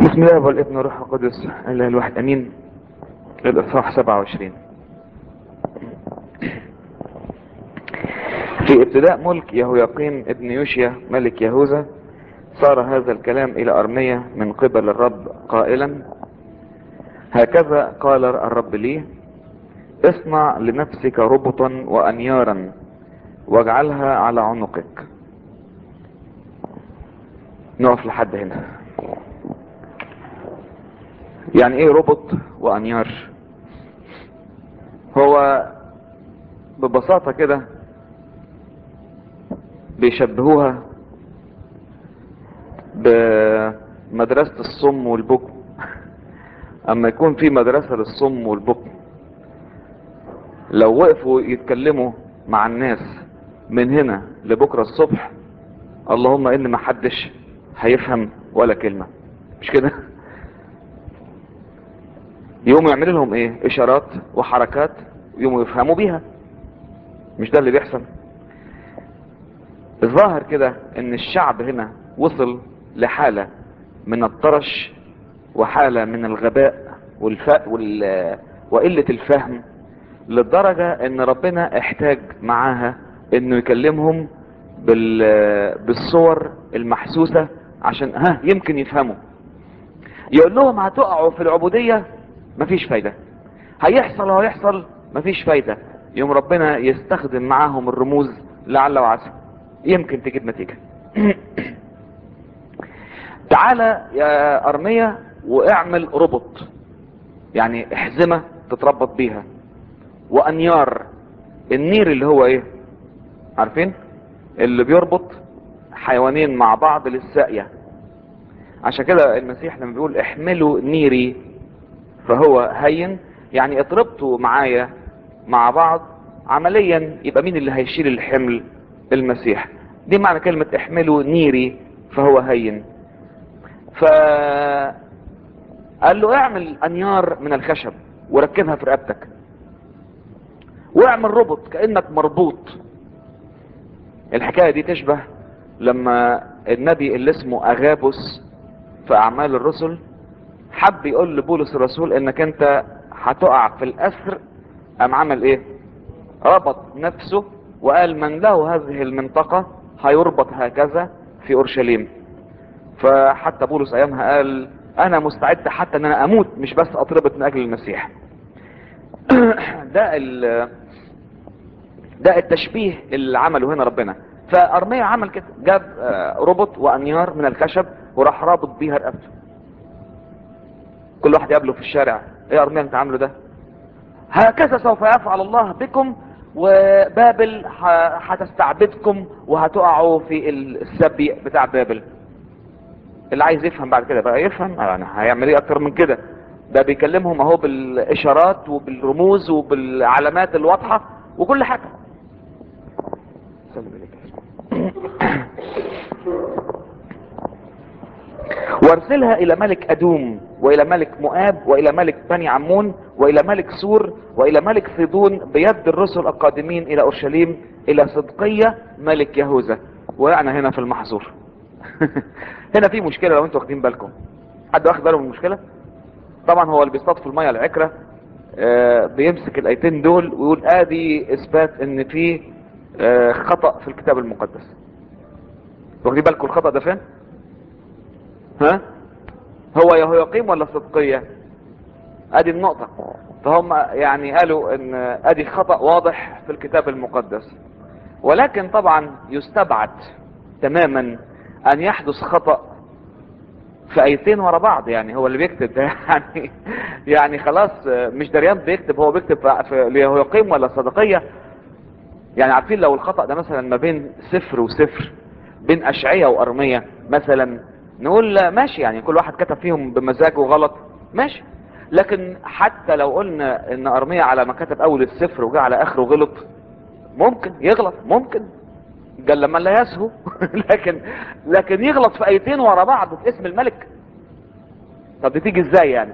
بسم الله والابن والروح القدس اله الواحد امين الاصحاح 27 في ابتداء ملك يهوياقيم ابن يوشيا ملك يهوذا صار هذا الكلام الى ارمية من قبل الرب قائلا هكذا قال الرب لي اصنع لنفسك ربطا وانيارا واجعلها على عنقك نقف لحد هنا يعني ايه ربط وانيار هو ببساطة كده بيشبهوها بمدرسة الصم والبكم اما يكون في مدرسة للصم والبكم لو وقفوا يتكلموا مع الناس من هنا لبكرة الصبح اللهم ان ما حدش هيفهم ولا كلمة مش كده يقوموا يعملوا لهم ايه اشارات وحركات يقوموا يفهموا بيها مش ده اللي بيحصل الظاهر كده ان الشعب هنا وصل لحالة من الطرش وحالة من الغباء والفاء وال... وقلة الفهم للدرجة ان ربنا احتاج معاها انه يكلمهم بال... بالصور المحسوسة عشان ها يمكن يفهموا يقول لهم هتقعوا في العبودية مفيش فايدة هيحصل وهيحصل مفيش فايدة يوم ربنا يستخدم معاهم الرموز لعل وعسى يمكن تجيب نتيجة تعالى يا ارمية واعمل ربط يعني احزمة تتربط بيها وانيار النير اللي هو ايه عارفين اللي بيربط حيوانين مع بعض للساقية عشان كده المسيح لما بيقول احملوا نيري فهو هين يعني اتربطوا معايا مع بعض عمليا يبقى مين اللي هيشيل الحمل المسيح دي معنى كلمة احملوا نيري فهو هين ف قال له اعمل انيار من الخشب وركبها في رقبتك واعمل ربط كأنك مربوط الحكاية دي تشبه لما النبي اللي اسمه اغابس في اعمال الرسل حب يقول لبولس الرسول انك انت هتقع في الاسر قام عمل ايه ربط نفسه وقال من له هذه المنطقة هيربط هكذا في اورشليم فحتى بولس ايامها قال انا مستعد حتى ان انا اموت مش بس اتربط من اجل المسيح ده ده التشبيه اللي عمله هنا ربنا فارميا عمل كده جاب ربط وانيار من الخشب وراح رابط بيها رقبته كل واحد يقابله في الشارع ايه يا ارميا انت عامله ده هكذا سوف يفعل الله بكم وبابل هتستعبدكم وهتقعوا في السبي بتاع بابل اللي عايز يفهم بعد كده بقى يفهم يعني هيعمل ايه اكتر من كده ده بيكلمهم اهو بالاشارات وبالرموز وبالعلامات الواضحة وكل حاجة وارسلها الى ملك ادوم والى ملك مؤاب والى ملك بني عمون والى ملك سور والى ملك صيدون بيد الرسل القادمين الى اورشليم الى صدقية ملك يهوذا وقعنا هنا في المحظور هنا في مشكلة لو انتوا واخدين بالكم حد واخد باله من المشكلة طبعا هو اللي بيصطاد في المية العكرة آه بيمسك الايتين دول ويقول ادي اثبات ان في آه خطأ في الكتاب المقدس واخدين بالكم الخطأ ده فين ها هو يهويقيم ولا صدقية ادي النقطة فهم يعني قالوا ان ادي خطأ واضح في الكتاب المقدس ولكن طبعا يستبعد تماما ان يحدث خطأ في ايتين ورا بعض يعني هو اللي بيكتب ده يعني يعني خلاص مش دريان بيكتب هو بيكتب في ليهويقيم ولا صدقية يعني عارفين لو الخطأ ده مثلا ما بين صفر وصفر بين اشعية وارمية مثلا نقول لا ماشي يعني كل واحد كتب فيهم بمزاجه غلط ماشي لكن حتى لو قلنا ان ارمية على ما كتب اول الصفر وجاء على اخره غلط ممكن يغلط ممكن قال لما لا يسهو لكن لكن يغلط في ايتين ورا بعض في اسم الملك طب دي تيجي ازاي يعني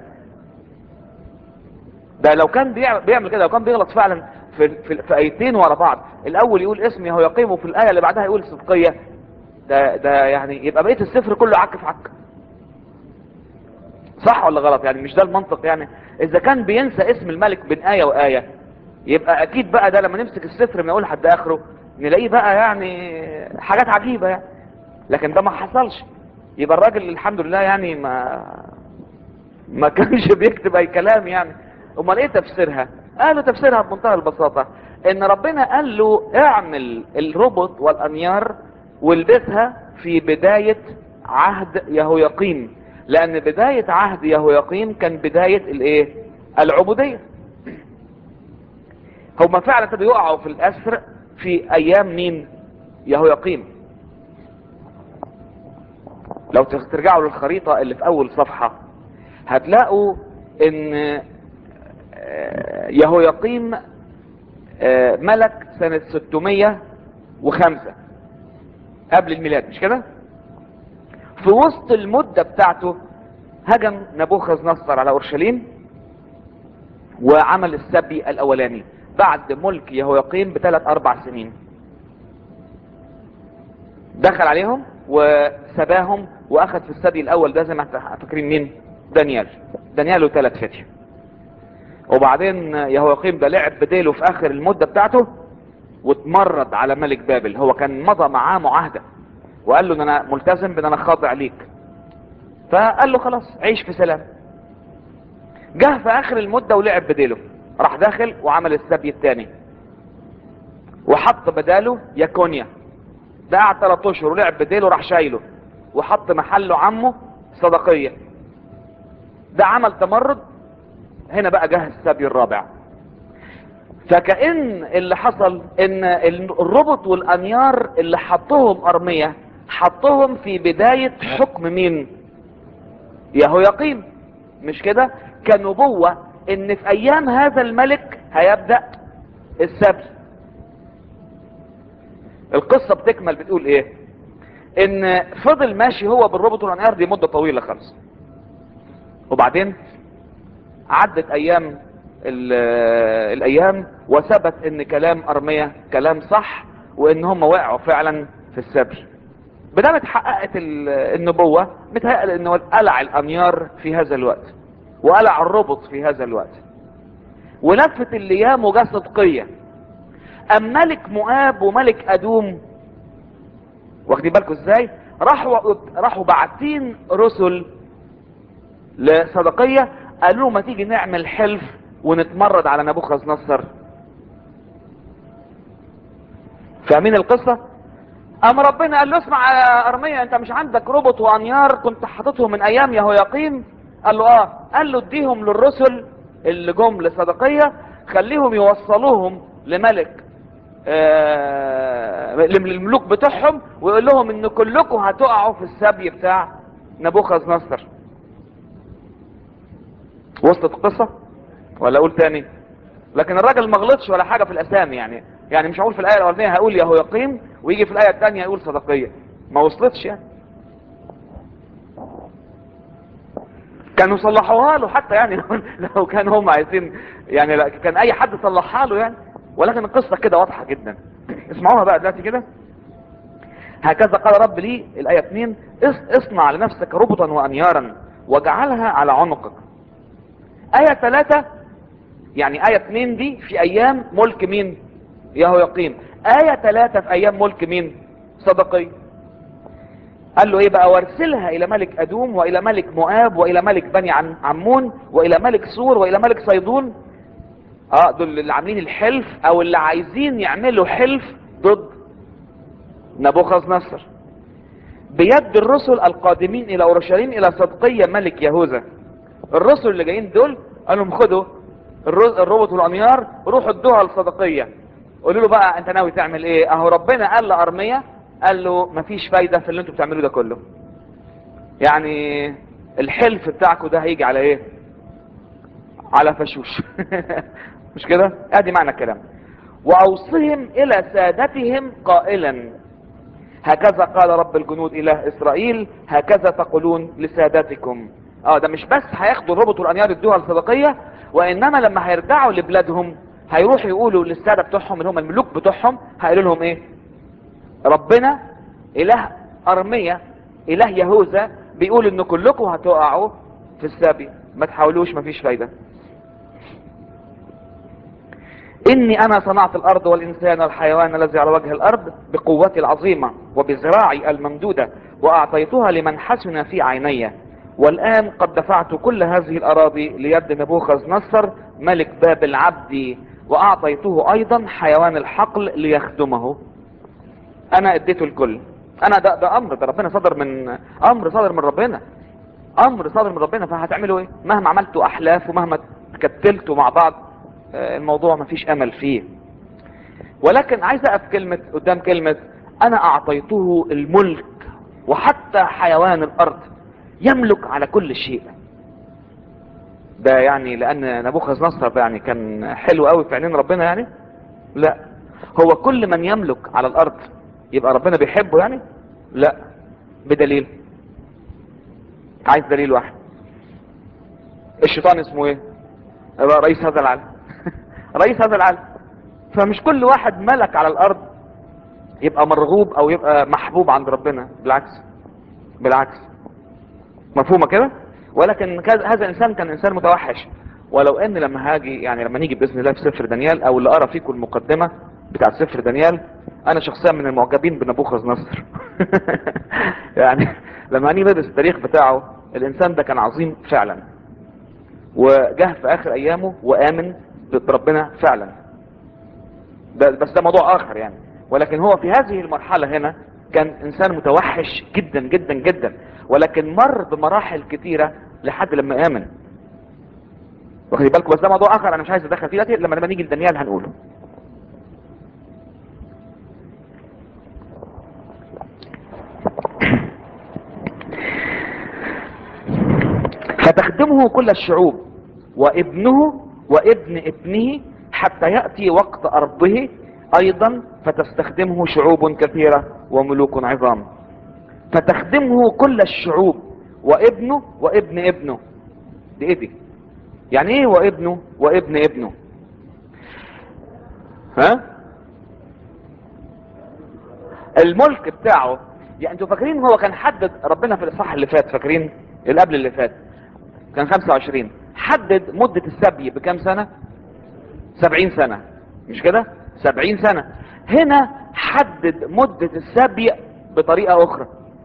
ده لو كان بيعمل كده لو كان بيغلط فعلا في, في, في ايتين ورا بعض الاول يقول اسمي هو يقيم وفي الايه اللي بعدها يقول صدقيه ده ده يعني يبقى بقيه السفر كله عك في عك صح ولا غلط يعني مش ده المنطق يعني اذا كان بينسى اسم الملك بين آية وآية يبقى اكيد بقى ده لما نمسك السفر من اول لحد اخره نلاقيه بقى يعني حاجات عجيبة يعني لكن ده ما حصلش يبقى الراجل الحمد لله يعني ما ما كانش بيكتب اي كلام يعني امال ايه تفسيرها قالوا تفسيرها بمنتهى البساطة ان ربنا قال له اعمل الربط والانيار والبسها في بداية عهد يهويقيم لان بداية عهد يهويقيم كان بداية الايه العبودية هما فعلا ابتدوا يقعوا في الاسر في ايام مين يهويقيم لو ترجعوا للخريطة اللي في اول صفحة هتلاقوا ان يهويقيم ملك سنة 605 قبل الميلاد مش كده في وسط المدة بتاعته هجم نبوخذ نصر على اورشليم وعمل السبي الاولاني بعد ملك يهويقيم بثلاث اربع سنين دخل عليهم وسباهم واخذ في السبي الاول ده زي ما فاكرين مين دانيال دانيال له ثلاث فتية وبعدين يهويقيم ده لعب بديله في اخر المدة بتاعته واتمرد على ملك بابل هو كان مضى معاه معاهدة وقال له ان انا ملتزم بان انا خاضع ليك فقال له خلاص عيش في سلام جه في اخر المدة ولعب بديله راح داخل وعمل السبي الثاني وحط بداله يكونيا ده قعد ثلاث اشهر ولعب بديله راح شايله وحط محله عمه صدقية ده عمل تمرد هنا بقى جه السبي الرابع فكأن اللي حصل ان الربط والانيار اللي حطهم ارمية حطهم في بداية حكم مين يهويقيم مش كده كنبوة ان في ايام هذا الملك هيبدأ السبي القصة بتكمل بتقول ايه ان فضل ماشي هو بالربط والانيار دي مدة طويلة خالص وبعدين عدت ايام الايام وثبت ان كلام ارمية كلام صح وان هم وقعوا فعلا في السبي بدل اتحققت النبوة متهيأل انه قلع الانيار في هذا الوقت وقلع الربط في هذا الوقت ولفت الايام وجا صدقية ام ملك مؤاب وملك ادوم واخدين بالكم ازاي راحوا راحوا باعتين رسل لصدقية قالوا ما تيجي نعمل حلف ونتمرد على نبوخذ نصر فاهمين القصة اما ربنا قال له اسمع يا ارمية انت مش عندك ربط وانيار كنت حاططهم من ايام يهويقيم قال له اه قال له اديهم للرسل اللي جم لصدقية خليهم يوصلوهم لملك آه للملوك بتوعهم ويقول لهم ان كلكم هتقعوا في السبي بتاع نبوخذ نصر وسط القصة ولا اقول تاني لكن الراجل ما غلطش ولا حاجة في الاسامي يعني يعني مش هقول في الايه الاولانيه هقول يهويقيم ويجي في الايه الثانيه يقول صدقيه ما وصلتش يعني كانوا صلحوها له حتى يعني لو كان هم عايزين يعني لا كان اي حد صلحها له يعني ولكن القصه كده واضحه جدا اسمعوها بقى دلوقتي كده هكذا قال رب لي الايه 2 اصنع لنفسك ربطا وانيارا واجعلها على عنقك ايه 3 يعني ايه 2 دي في ايام ملك مين يهويقيم آية ثلاثة في أيام ملك مين صدقي قال له ايه بقى وارسلها الى ملك ادوم والى ملك مؤاب والى ملك بني عمون والى ملك سور والى ملك صيدون اه دول اللي عاملين الحلف او اللي عايزين يعملوا حلف ضد نبوخذ نصر بيد الرسل القادمين الى اورشليم الى صدقية ملك يهوذا الرسل اللي جايين دول قال لهم خدوا الربط والانيار روحوا ادوها لصدقية قولوا له بقى انت ناوي تعمل ايه اهو ربنا قال لارمية قال له مفيش فايدة في اللي انتوا بتعملوه ده كله يعني الحلف بتاعكم ده هيجي على ايه على فشوش مش كده ادي معنى الكلام واوصهم الى سادتهم قائلا هكذا قال رب الجنود اله اسرائيل هكذا تقولون لسادتكم اه ده مش بس هياخدوا الربط والانيار يدوها الصدقية وانما لما هيرجعوا لبلادهم هيروحوا يقولوا للسادة بتوعهم اللي هم الملوك بتوعهم هيقولوا لهم ايه ربنا اله ارمية اله يهوذا بيقول ان كلكم هتقعوا في السابي ما تحاولوش مفيش فايدة إني أنا صنعت الأرض والإنسان والحيوان الذي على وجه الأرض بقوتي العظيمة وبذراعي الممدودة وأعطيتها لمن حسن في عيني والآن قد دفعت كل هذه الأراضي ليد نبوخذ نصر ملك بابل عبدي وأعطيته أيضا حيوان الحقل ليخدمه أنا اديته الكل أنا ده, ده أمر ده ربنا صدر من أمر صدر من ربنا أمر صدر من ربنا فهتعملوا إيه مهما عملتوا أحلاف ومهما تكتلتوا مع بعض آه، الموضوع مفيش أمل فيه ولكن عايز أقف كلمة قدام كلمة أنا أعطيته الملك وحتى حيوان الأرض يملك على كل شيء ده يعني لان نبوخذ نصر ده يعني كان حلو قوي في عينين ربنا يعني لا هو كل من يملك على الارض يبقى ربنا بيحبه يعني لا بدليل عايز دليل واحد الشيطان اسمه ايه يبقى رئيس هذا العالم رئيس هذا العالم فمش كل واحد ملك على الارض يبقى مرغوب او يبقى محبوب عند ربنا بالعكس بالعكس مفهومه كده ولكن كذا- هذا الانسان كان انسان متوحش ولو ان لما هاجي يعني لما نيجي باذن الله في سفر دانيال او اللي ارى فيكم المقدمه بتاع سفر دانيال انا شخصيا من المعجبين بنبوخذ نصر يعني لما اني بدرس التاريخ بتاعه الانسان ده كان عظيم فعلا وجه في اخر ايامه وامن بربنا فعلا ده بس ده موضوع اخر يعني ولكن هو في هذه المرحلة هنا كان انسان متوحش جدا جدا جدا ولكن مر بمراحل كتيرة لحد لما امن واخدين بالكم بس ده موضوع اخر انا مش عايز ادخل فيه دلوقتي لما لما نيجي لدانيال هنقوله فتخدمه كل الشعوب وابنه وابن ابنه حتى يأتي وقت أرضه أيضا فتستخدمه شعوب كثيرة وملوك عظام فتخدمه كل الشعوب وابنه وابن ابنه دي ايه دي يعني ايه وابنه وابن ابنه ها الملك بتاعه يعني انتوا فاكرين هو كان حدد ربنا في الاصحاح اللي فات فاكرين اللي قبل اللي فات كان 25 حدد مدة السبي بكام سنة 70 سنة مش كده 70 سنة هنا حدد مدة السبي بطريقة اخرى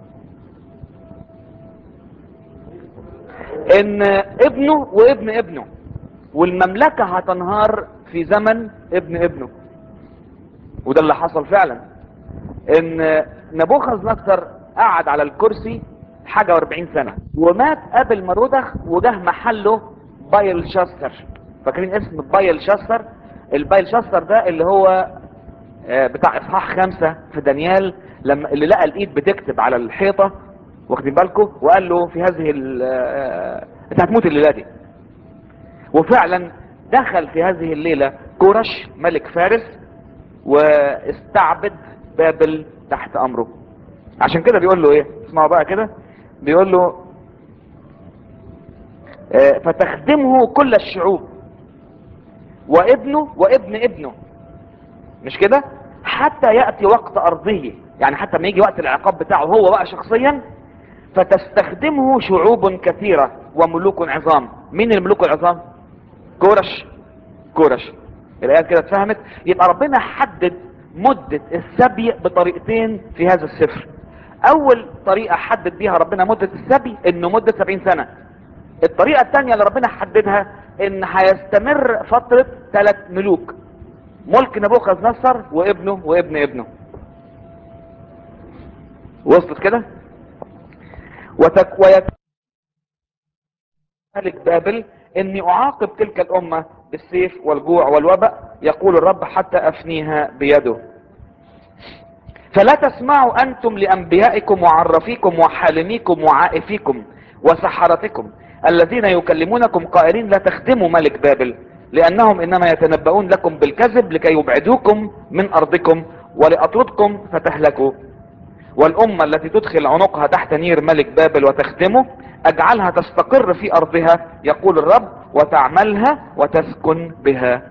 ان ابنه وابن ابنه والمملكة هتنهار في زمن ابن ابنه وده اللي حصل فعلا ان نبوخذ نصر قعد على الكرسي حاجة واربعين سنة ومات قبل مرودخ وجه محله بايل شاستر فاكرين اسم بايل شاستر البايل شاستر ده اللي هو آه، بتاع اصحاح خمسة في دانيال لما اللي لقى الايد بتكتب على الحيطة واخدين بالكم وقال له في هذه ال- آه، انت هتموت الليلة دي وفعلا دخل في هذه الليلة كورش ملك فارس واستعبد بابل تحت امره عشان كده بيقول له ايه اسمعوا بقى كده بيقول له آه، فتخدمه كل الشعوب وابنه وابن ابنه مش كده حتى يأتي وقت ارضه يعني حتى ما يجي وقت العقاب بتاعه هو بقى شخصيا فتستخدمه شعوب كثيرة وملوك عظام مين الملوك العظام كورش كورش الآيات كده اتفهمت يبقى ربنا حدد مدة السبي بطريقتين في هذا السفر اول طريقة حدد بيها ربنا مدة السبي انه مدة سبعين سنة الطريقة الثانية اللي ربنا حددها ان هيستمر فترة ثلاث ملوك ملك نبوخذ نصر وابنه وابن ابنه وصلت كده وتك ويت ملك بابل اني اعاقب تلك الامة بالسيف والجوع والوباء يقول الرب حتى افنيها بيده فلا تسمعوا انتم لانبيائكم وعرفيكم وحالميكم وعائفيكم وسحرتكم الذين يكلمونكم قائلين لا تخدموا ملك بابل لانهم انما يتنبؤون لكم بالكذب لكي يبعدوكم من ارضكم ولاطردكم فتهلكوا والأمة التي تدخل عنقها تحت نير ملك بابل وتخدمه أجعلها تستقر في أرضها يقول الرب وتعملها وتسكن بها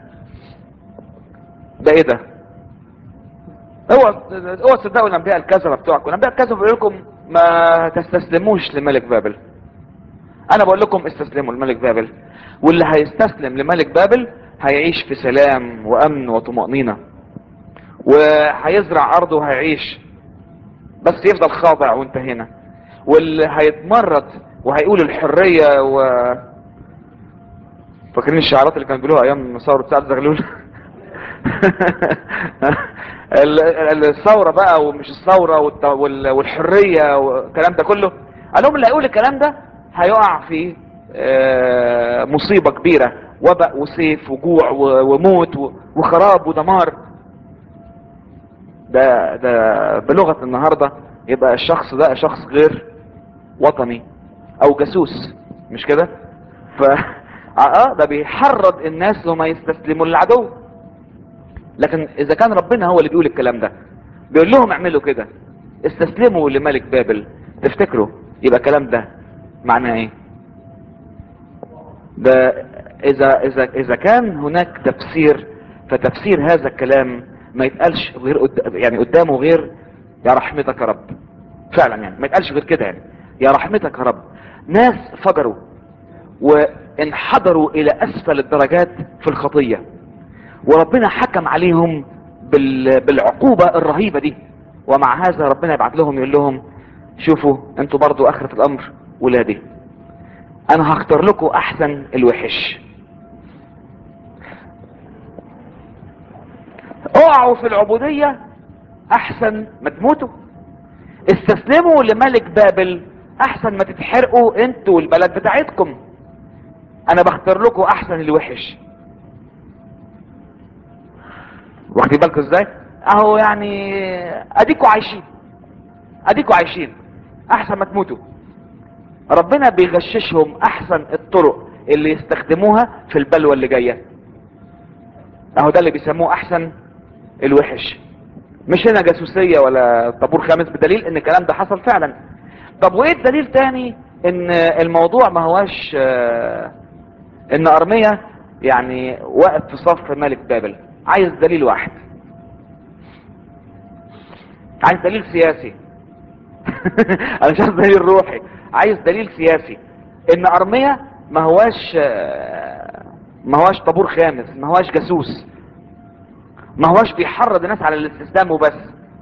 ده ايه ده هو هو تصدقوا الانبياء الكذبه بتوعكم الانبياء الكذبه بيقول لكم ما تستسلموش لملك بابل انا بقول لكم استسلموا لملك بابل واللي هيستسلم لملك بابل هيعيش في سلام وامن وطمأنينة وهيزرع ارضه وهيعيش بس يفضل خاضع وانتهينا واللي هيتمرد وهيقول الحرية و فاكرين الشعارات اللي كانوا بيقولوها ايام ثورة سعد زغلول ال- الثورة بقى ومش الثورة والت- وال- والحرية والكلام ده كله قال لهم اللي هيقول الكلام ده هيقع في آه، مصيبة كبيرة وباء وسيف وجوع و- وموت و- وخراب ودمار ده ده بلغة النهاردة يبقى الشخص ده شخص غير وطني او جاسوس مش كده ف اه ده بيحرض الناس وما يستسلموا للعدو لكن اذا كان ربنا هو اللي بيقول الكلام ده بيقول لهم اعملوا كده استسلموا لملك بابل تفتكروا يبقى الكلام ده معناه ايه ده اذا اذا اذا كان هناك تفسير فتفسير هذا الكلام ما يتقالش غير قد... يعني قدامه غير يا رحمتك يا رب فعلا يعني ما يتقالش غير كده يعني يا رحمتك يا رب ناس فجروا وانحدروا الى اسفل الدرجات في الخطية وربنا حكم عليهم بال... بالعقوبة الرهيبة دي ومع هذا ربنا يبعت لهم يقول لهم شوفوا انتوا برضو اخرة الامر ولادي انا هختار لكم احسن الوحش اقعوا في العبودية احسن ما تموتوا استسلموا لملك بابل احسن ما تتحرقوا انتوا والبلد بتاعتكم انا بختار لكم احسن الوحش واخدين بالكم ازاي اهو يعني اديكوا عايشين اديكوا عايشين احسن ما تموتوا ربنا بيغششهم احسن الطرق اللي يستخدموها في البلوى اللي جاية اهو ده اللي بيسموه احسن الوحش مش هنا جاسوسية ولا طابور خامس بدليل ان الكلام ده حصل فعلا طب وايه الدليل تاني ان الموضوع ما هواش آه، ان ارمية يعني واقف في صف ملك بابل عايز دليل واحد عايز دليل سياسي انا مش عايز دليل روحي عايز دليل سياسي ان ارمية ما هواش آه، ما هواش طابور خامس ما هواش جاسوس ما هواش بيحرض الناس على الاستسلام وبس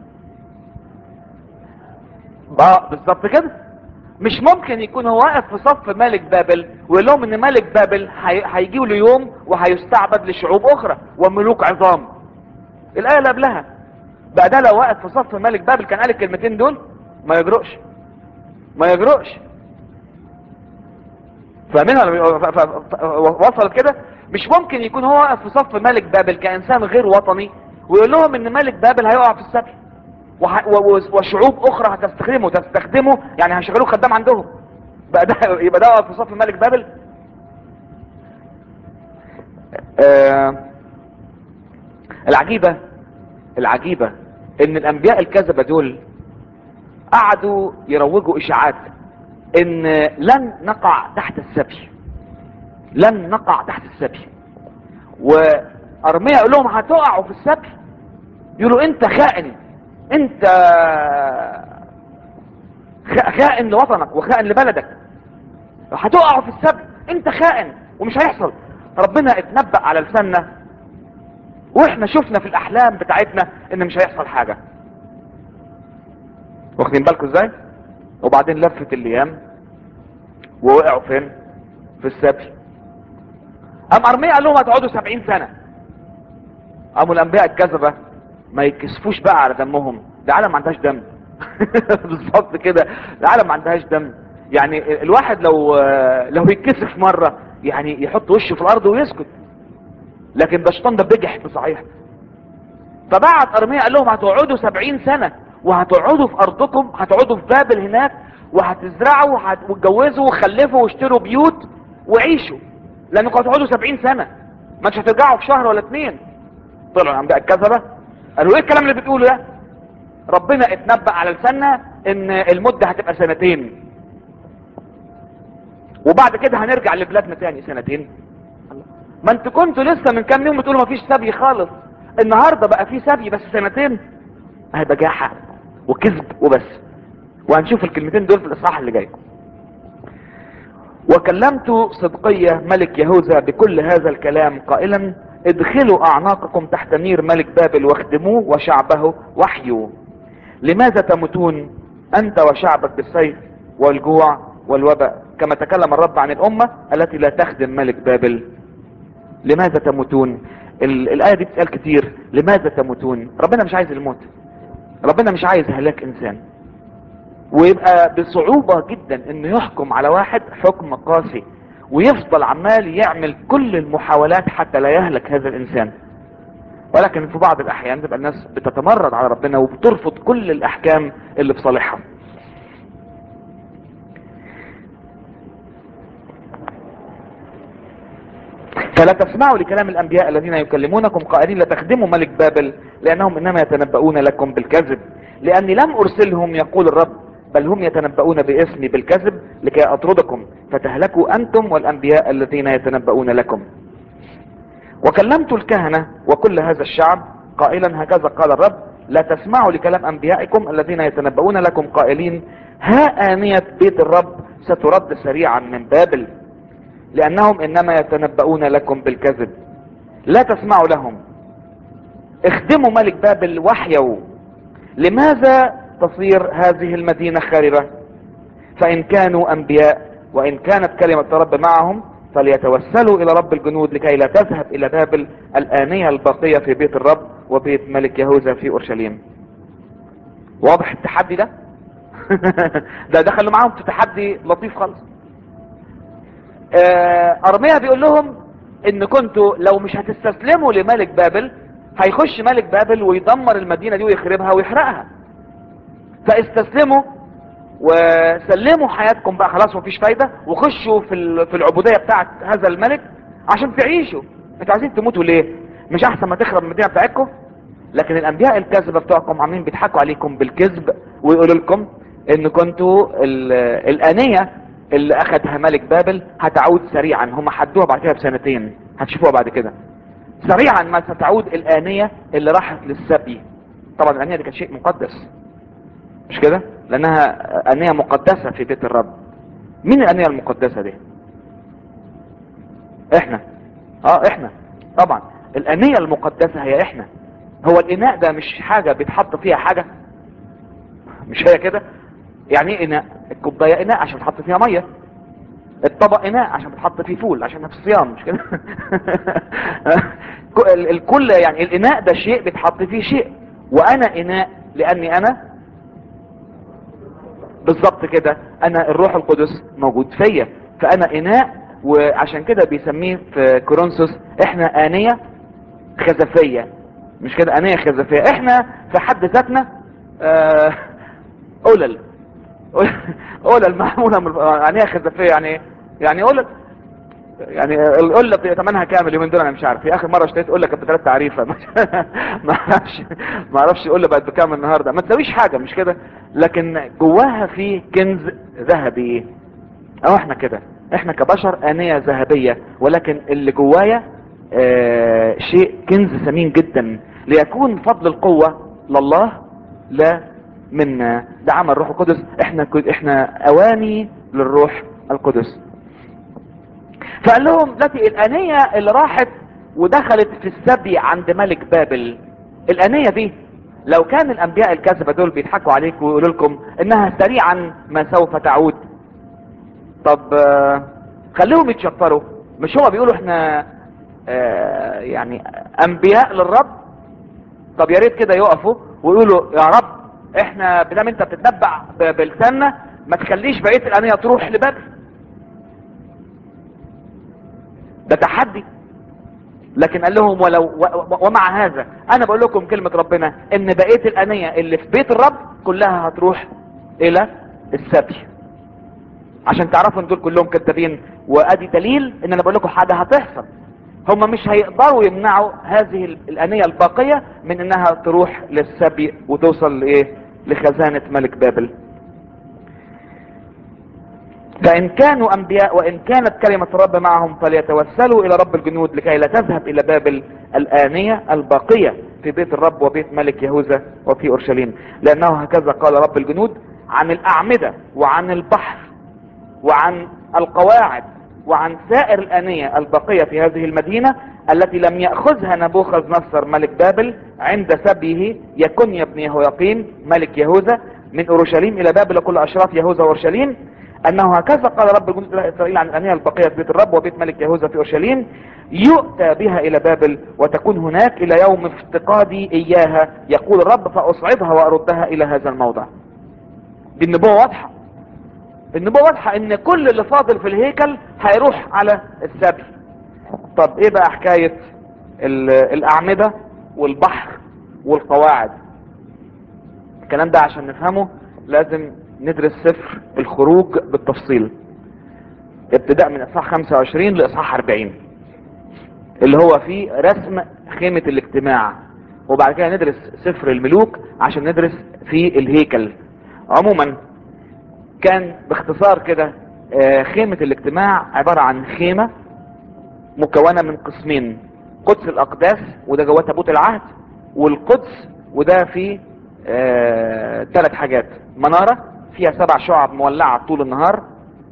بقى بالظبط كده مش ممكن يكون هو واقف في صف ملك بابل ويقول لهم ان ملك بابل هي- هيجيوا له يوم وهيستعبد لشعوب اخرى وملوك عظام الايه اللي قبلها بقى ده لو واقف في صف ملك بابل كان قال الكلمتين دول ما يجرؤش ما يجرؤش فاهمين ولا ف- ف- ف- وصلت كده مش ممكن يكون هو واقف في صف ملك بابل كانسان غير وطني ويقول لهم ان ملك بابل هيقع في السبي وح- و- و- وشعوب اخرى هتستخدمه تستخدمه يعني هيشغلوه خدام عندهم بقى ده يبقى ده واقف في صف ملك بابل آه العجيبة العجيبة ان الانبياء الكذبة دول قعدوا يروجوا اشاعات ان لن نقع تحت السبي لن نقع تحت السبي وارميا يقول لهم هتقعوا في السبي يقولوا انت خائن انت خ- خائن لوطنك وخائن لبلدك هتقعوا في السبي انت خائن ومش هيحصل ربنا اتنبأ على لساننا واحنا شفنا في الاحلام بتاعتنا ان مش هيحصل حاجة واخدين بالكم ازاي وبعدين لفت الايام ووقعوا فين في السبي ام ارميا قال لهم هتقعدوا سبعين سنة قاموا الانبياء الكذبة ما يكسفوش بقى على دمهم ده عالم ما عندهاش دم بالظبط كده ده عالم ما عندهاش دم يعني الواحد لو لو يتكسف مرة يعني يحط وشه في الارض ويسكت لكن ده الشيطان ده بجح بصحيح فبعت ارميا قال لهم هتقعدوا سبعين سنة وهتقعدوا في ارضكم هتقعدوا في بابل هناك وهتزرعوا وهت- وتجوزوا وخلفوا واشتروا بيوت وعيشوا لانكم هتقعدوا سبعين سنة ما انتش هترجعوا في شهر ولا اتنين طلعوا الانبياء الكذبة قالوا ايه الكلام اللي بتقوله ده ربنا اتنبأ على لساننا ان المدة هتبقى سنتين وبعد كده هنرجع لبلادنا تاني سنتين ما انت كنتوا لسه من كام يوم بتقولوا مفيش سبي خالص النهاردة بقى في سبي بس سنتين اهي بجاحة وكذب وبس وهنشوف الكلمتين دول في الاصحاح اللي جاي وكلمت صدقية ملك يهوذا بكل هذا الكلام قائلا ادخلوا اعناقكم تحت نير ملك بابل واخدموه وشعبه وحيوا لماذا تموتون انت وشعبك بالسيف والجوع والوباء كما تكلم الرب عن الامة التي لا تخدم ملك بابل لماذا تموتون ال- الايه دي بتسال كتير لماذا تموتون ربنا مش عايز الموت ربنا مش عايز هلاك انسان ويبقى بصعوبة جدا انه يحكم على واحد حكم قاسي ويفضل عمال يعمل كل المحاولات حتى لا يهلك هذا الانسان ولكن في بعض الاحيان تبقى الناس بتتمرد على ربنا وبترفض كل الاحكام اللي في صالحها فلا تسمعوا لكلام الانبياء الذين يكلمونكم قائلين لا تخدموا ملك بابل لانهم انما يتنبؤون لكم بالكذب لاني لم ارسلهم يقول الرب بل هم يتنبؤون باسمي بالكذب لكي اطردكم فتهلكوا انتم والانبياء الذين يتنبؤون لكم وكلمت الكهنة وكل هذا الشعب قائلا هكذا قال الرب لا تسمعوا لكلام انبيائكم الذين يتنبؤون لكم قائلين ها آنية بيت الرب سترد سريعا من بابل لانهم انما يتنبؤون لكم بالكذب لا تسمعوا لهم اخدموا ملك بابل وحيوا لماذا تصير هذه المدينة خاربة فان كانوا انبياء وان كانت كلمة الرب معهم فليتوسلوا الى رب الجنود لكي لا تذهب الى بابل الآنية الباقية في بيت الرب وبيت ملك يهوذا في اورشليم واضح التحدي ده ده دخلوا معاهم في تحدي لطيف خالص آه، ارميا بيقول لهم ان كنتوا لو مش هتستسلموا لملك بابل هيخش ملك بابل ويدمر المدينة دي ويخربها ويحرقها فاستسلموا وسلموا حياتكم بقى خلاص مفيش فايدة وخشوا في ال- في العبودية بتاعت هذا الملك عشان تعيشوا انتوا عايزين تموتوا ليه مش احسن ما تخرب المدينة بتاعتكم لكن الانبياء الكذبة بتوعكم عاملين بيضحكوا عليكم بالكذب ويقولوا لكم ان كنتوا ال- الانية اللي اخدها ملك بابل هتعود سريعا هم حدوها بعد كده بسنتين هتشوفوها بعد كده سريعا ما ستعود الانية اللي راحت للسبي طبعا الانية دي كانت شيء مقدس مش كده لانها انية مقدسة في بيت الرب مين الانية المقدسة دي احنا اه احنا طبعا الانية المقدسة هي احنا هو الاناء ده مش حاجة بيتحط فيها حاجة مش هي كده يعني ايه اناء الكوباية اناء عشان تحط فيها مية الطبق اناء عشان بتحط فيه فول عشان في الصيام مش كده ال- الكل يعني الاناء ده شيء بيتحط فيه شيء وانا اناء لاني انا بالظبط كده انا الروح القدس موجود فيا فانا اناء وعشان كده بيسميه في كورنثوس احنا انية خزفية مش كده انية خزفية احنا في حد ذاتنا آه، قلل قلل معمولة من انية خزفية يعني ايه؟ يعني قلل يعني القله بتبقى ثمنها كام اليومين دول انا مش عارف في اخر مره اشتريت قله كانت بثلاث تعريفه ما اعرفش ما اعرفش القله بقت بكام النهارده ما تساويش حاجه مش كده لكن جواها في كنز ذهبي او احنا كده احنا كبشر انيه ذهبيه ولكن اللي جوايا آه شيء كنز ثمين جدا ليكون فضل القوه لله لا منا ده عمل الروح القدس احنا احنا اواني للروح القدس فقال لهم التي الانية اللي راحت ودخلت في السبي عند ملك بابل الانية دي لو كان الانبياء الكذبة دول بيضحكوا عليك ويقولوا لكم انها سريعا ما سوف تعود طب آه، خليهم يتشفروا مش هو بيقولوا احنا آه، يعني انبياء للرب طب يا ريت كده يقفوا ويقولوا يا رب احنا بدام انت بتتنبع ب- بلساننا ما تخليش بقيه الانيه تروح لبابل ده تحدي لكن قال لهم ولو و- و- ومع هذا انا بقول لكم كلمة ربنا ان بقية الانية اللي في بيت الرب كلها هتروح الى السبي عشان تعرفوا ان دول كلهم كذابين وادي دليل ان انا بقول لكم حاجة هتحصل هم مش هيقدروا يمنعوا هذه ال- الانية الباقية من انها تروح للسبي وتوصل لايه لخزانة ملك بابل فإن كانوا أنبياء وإن كانت كلمة الرب معهم فليتوسلوا إلى رب الجنود لكي لا تذهب إلى بابل الآنية الباقية في بيت الرب وبيت ملك يهوذا وفي أورشليم لأنه هكذا قال رب الجنود عن الأعمدة وعن البحر وعن القواعد وعن سائر الآنية البقية في هذه المدينة التي لم يأخذها نبوخذ نصر ملك بابل عند سبيه يكن ابن يهويقين ملك يهوذا من أورشليم إلى بابل كل أشراف يهوذا وأورشليم أنه هكذا قال رب الجنود إله إسرائيل عن الآنية البقية في بيت الرب وبيت ملك يهوذا في أورشليم يؤتى بها إلى بابل وتكون هناك إلى يوم افتقادي إياها يقول الرب فأصعدها وأردها إلى هذا الموضع دي النبوة واضحة النبوة واضحة ان كل اللي فاضل في الهيكل هيروح على السبي طب ايه بقى حكاية ال- الاعمدة والبحر والقواعد الكلام ده عشان نفهمه لازم ندرس سفر الخروج بالتفصيل ابتداء من اصحاح 25 لاصحاح 40 اللي هو فيه رسم خيمة الاجتماع وبعد كده ندرس سفر الملوك عشان ندرس في الهيكل عموما كان باختصار كده آه، خيمة الاجتماع عبارة عن خيمة مكونة من قسمين قدس الأقداس وده جواه تابوت العهد والقدس وده فيه ثلاث حاجات منارة فيها سبع شعب مولعة طول النهار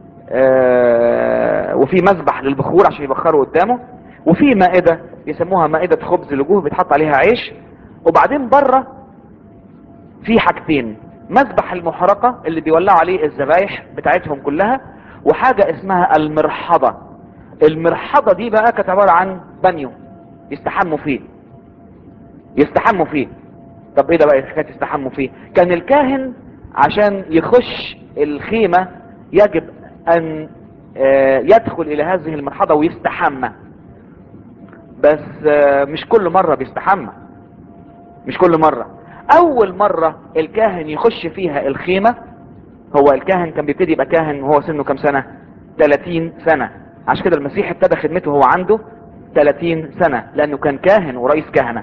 آه، وفي مذبح للبخور عشان يبخروا قدامه وفي مائدة يسموها مائدة خبز لجوه بيتحط عليها عيش وبعدين بره في حاجتين مذبح المحرقة اللي بيولعوا عليه الذبايح بتاعتهم كلها وحاجة اسمها المرحضة المرحضة دي بقى كانت عبارة عن بانيو يستحموا فيه يستحموا فيه طب ايه ده بقى حكايه يستحموا فيه كان الكاهن عشان يخش الخيمة يجب ان آه، يدخل الى هذه المرحضة ويستحمى بس آه، مش كل مرة بيستحمى مش كل مرة اول مرة الكاهن يخش فيها الخيمة هو الكاهن كان بيبتدي يبقى كاهن وهو سنه كام سنة 30 سنة عشان كده المسيح ابتدى خدمته وهو عنده 30 سنة لانه كان كاهن ورئيس كهنة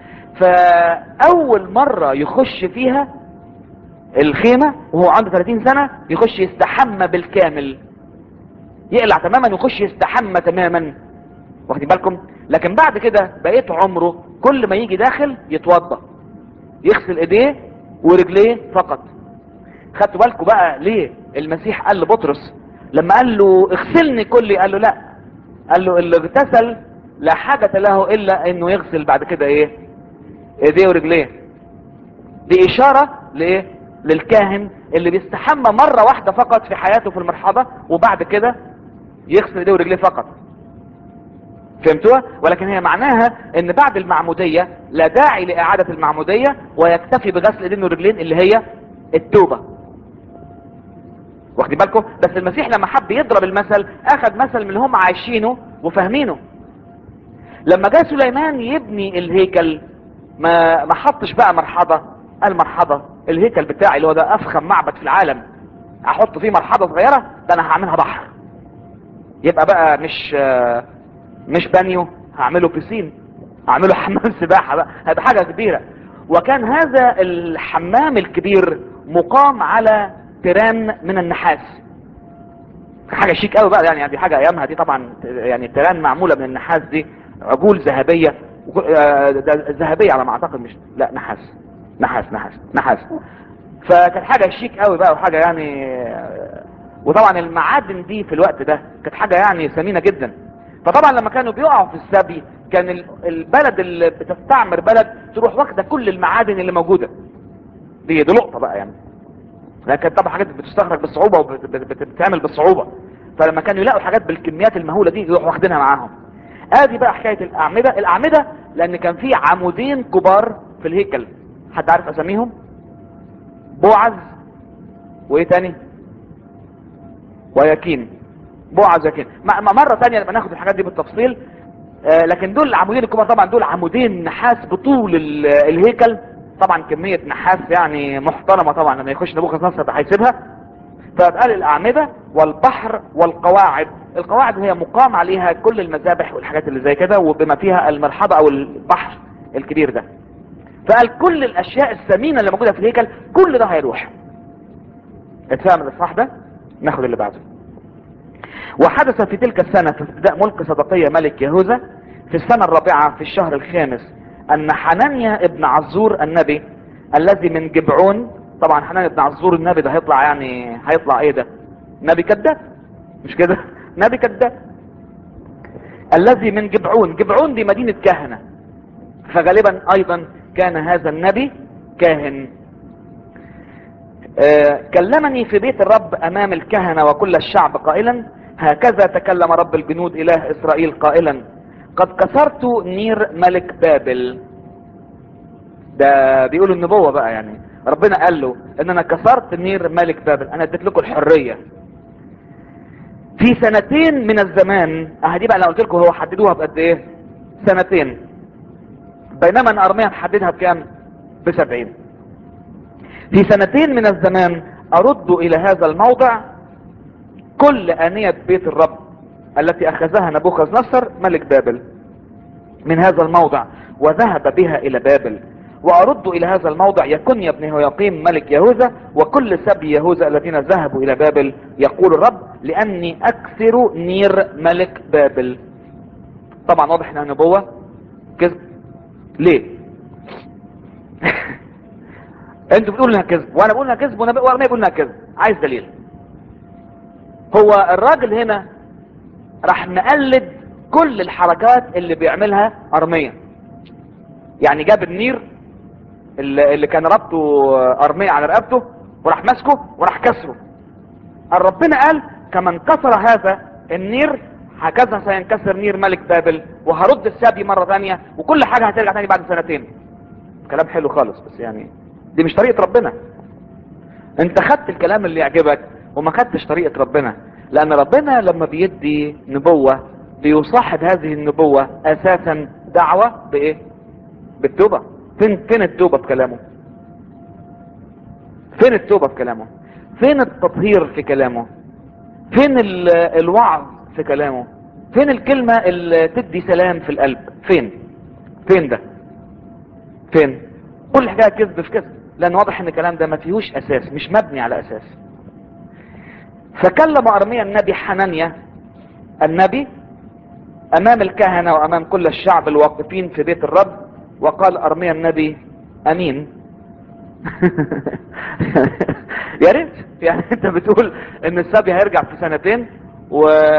فاول مرة يخش فيها الخيمة وهو عنده 30 سنة يخش يستحمى بالكامل يقلع تماما ويخش يستحمى تماما واخدين بالكم لكن بعد كده بقيت عمره كل ما يجي داخل يتوضا يغسل ايديه ورجليه فقط خدتوا بالكم بقى ليه المسيح قال لبطرس لما قال له اغسلني كلي قال له لا قال له اللي اغتسل لا حاجة له الا انه يغسل بعد كده ايه ايديه ورجليه دي اشارة لايه للكاهن اللي بيستحمى مرة واحدة فقط في حياته في المرحضة وبعد كده يغسل ايديه ورجليه فقط فهمتوها ولكن هي معناها ان بعد المعمودية لا داعي لاعادة المعمودية ويكتفي بغسل ايدين ورجلين اللي هي التوبة واخدين بالكم بس المسيح لما حب يضرب المثل اخذ مثل من اللي هم عايشينه وفاهمينه لما جاء سليمان يبني الهيكل ما ما حطش بقى مرحضة قال مرحضة الهيكل بتاعي اللي هو ده افخم معبد في العالم احط فيه مرحضة صغيرة ده انا هعملها بحر يبقى بقى مش آه، مش بانيو هعمله بيسين هعمله حمام سباحة بقى هذا حاجة كبيرة وكان هذا الحمام الكبير مقام على تيران من النحاس حاجة شيك قوي بقى يعني دي حاجة ايامها دي طبعا يعني تيران معمولة من النحاس دي عجول ذهبية وك- آه، ده ذهبية على ما اعتقد مش لا نحاس نحاس نحاس نحاس فكانت حاجة شيك قوي بقى وحاجة يعني آه، وطبعا المعادن دي في الوقت ده كانت حاجة يعني ثمينة جدا فطبعا لما كانوا بيقعوا في السبي كان ال- البلد اللي بتستعمر بلد تروح واخده كل المعادن اللي موجودة دي دي لقطة بقى يعني لكن طبعا حاجات بتستخرج بالصعوبة وبتتعمل بالصعوبة فلما كانوا يلاقوا حاجات بالكميات المهولة دي يروحوا واخدينها معاهم ادي بقى حكاية الاعمدة الاعمدة لان كان في عمودين كبار في الهيكل حد عارف اساميهم بوعز وايه تاني ويكين بوعز يكين م- م- مرة تانية لما ناخد الحاجات دي بالتفصيل آه، لكن دول العمودين الكبار طبعا دول عمودين نحاس بطول ال- الهيكل طبعا كمية نحاس يعني محترمة طبعا لما يخش نبوخذ نصر هيسيبها فقال الأعمدة والبحر والقواعد القواعد هي مقام عليها كل المذابح والحاجات اللي زي كده وبما فيها المرحبة أو البحر الكبير ده فقال كل الأشياء الثمينة اللي موجودة في الهيكل كل ده هيروح اتفهم الإصحاح ده ناخد اللي بعده وحدث في تلك السنة في ابتداء ملك صدقية ملك يهوذا في السنة الرابعة في الشهر الخامس أن حنانيا ابن عزور النبي الذي من جبعون طبعا حنانيا ابن عزور النبي ده هيطلع يعني هيطلع ايه ده نبي كذاب مش كده نبي كذاب الذي من جبعون جبعون دي مدينة كهنة فغالبا ايضا كان هذا النبي كاهن آه كلمني في بيت الرب امام الكهنة وكل الشعب قائلا هكذا تكلم رب الجنود اله اسرائيل قائلا قد كسرت نير ملك بابل ده بيقولوا النبوة بقى يعني ربنا قال له ان انا كسرت نير ملك بابل انا اديت لكم الحرية في سنتين من الزمان اه دي بقى لو قلت لكم هو حددوها بقد ايه سنتين بينما ان ارميا محددها بكام بسبعين في سنتين من الزمان ارد الى هذا الموضع كل انية بيت الرب التي اخذها نبوخذ نصر ملك بابل من هذا الموضع وذهب بها الى بابل وارد الى هذا الموضع يكن يا ابن هيقيم ملك يهوذا وكل سبي يهوذا الذين ذهبوا الى بابل يقول الرب لاني اكسر نير ملك بابل طبعا واضح انها نبوة كذب ليه انتوا بتقولوا انها كذب وانا بقول انها كذب وانا بقول انها كذب عايز دليل هو الراجل هنا راح مقلد كل الحركات اللي بيعملها ارميا يعني جاب النير اللي اللي كان ربطه ارميا على رقبته وراح ماسكه وراح كسره ربنا قال كما انكسر هذا النير هكذا سينكسر نير ملك بابل وهرد السبي مرة ثانية وكل حاجة هترجع ثاني بعد سنتين كلام حلو خالص بس يعني دي مش طريقة ربنا انت خدت الكلام اللي يعجبك وما خدتش طريقة ربنا لان ربنا لما بيدي نبوة بيصاحب هذه النبوة اساسا دعوة بايه بالتوبة فين فين التوبة بكلامه فين التوبة بكلامه فين التطهير في كلامه فين ال- الوعظ في كلامه فين الكلمة اللي تدي سلام في القلب فين فين ده فين كل حكاية كذب في كذب لان واضح ان الكلام ده ما فيهوش اساس مش مبني على اساس فكلم ارميا النبي حنانيا النبي امام الكهنة وامام كل الشعب الواقفين في بيت الرب وقال ارميا النبي امين يا ريت يعني انت بتقول ان السبي هيرجع في سنتين و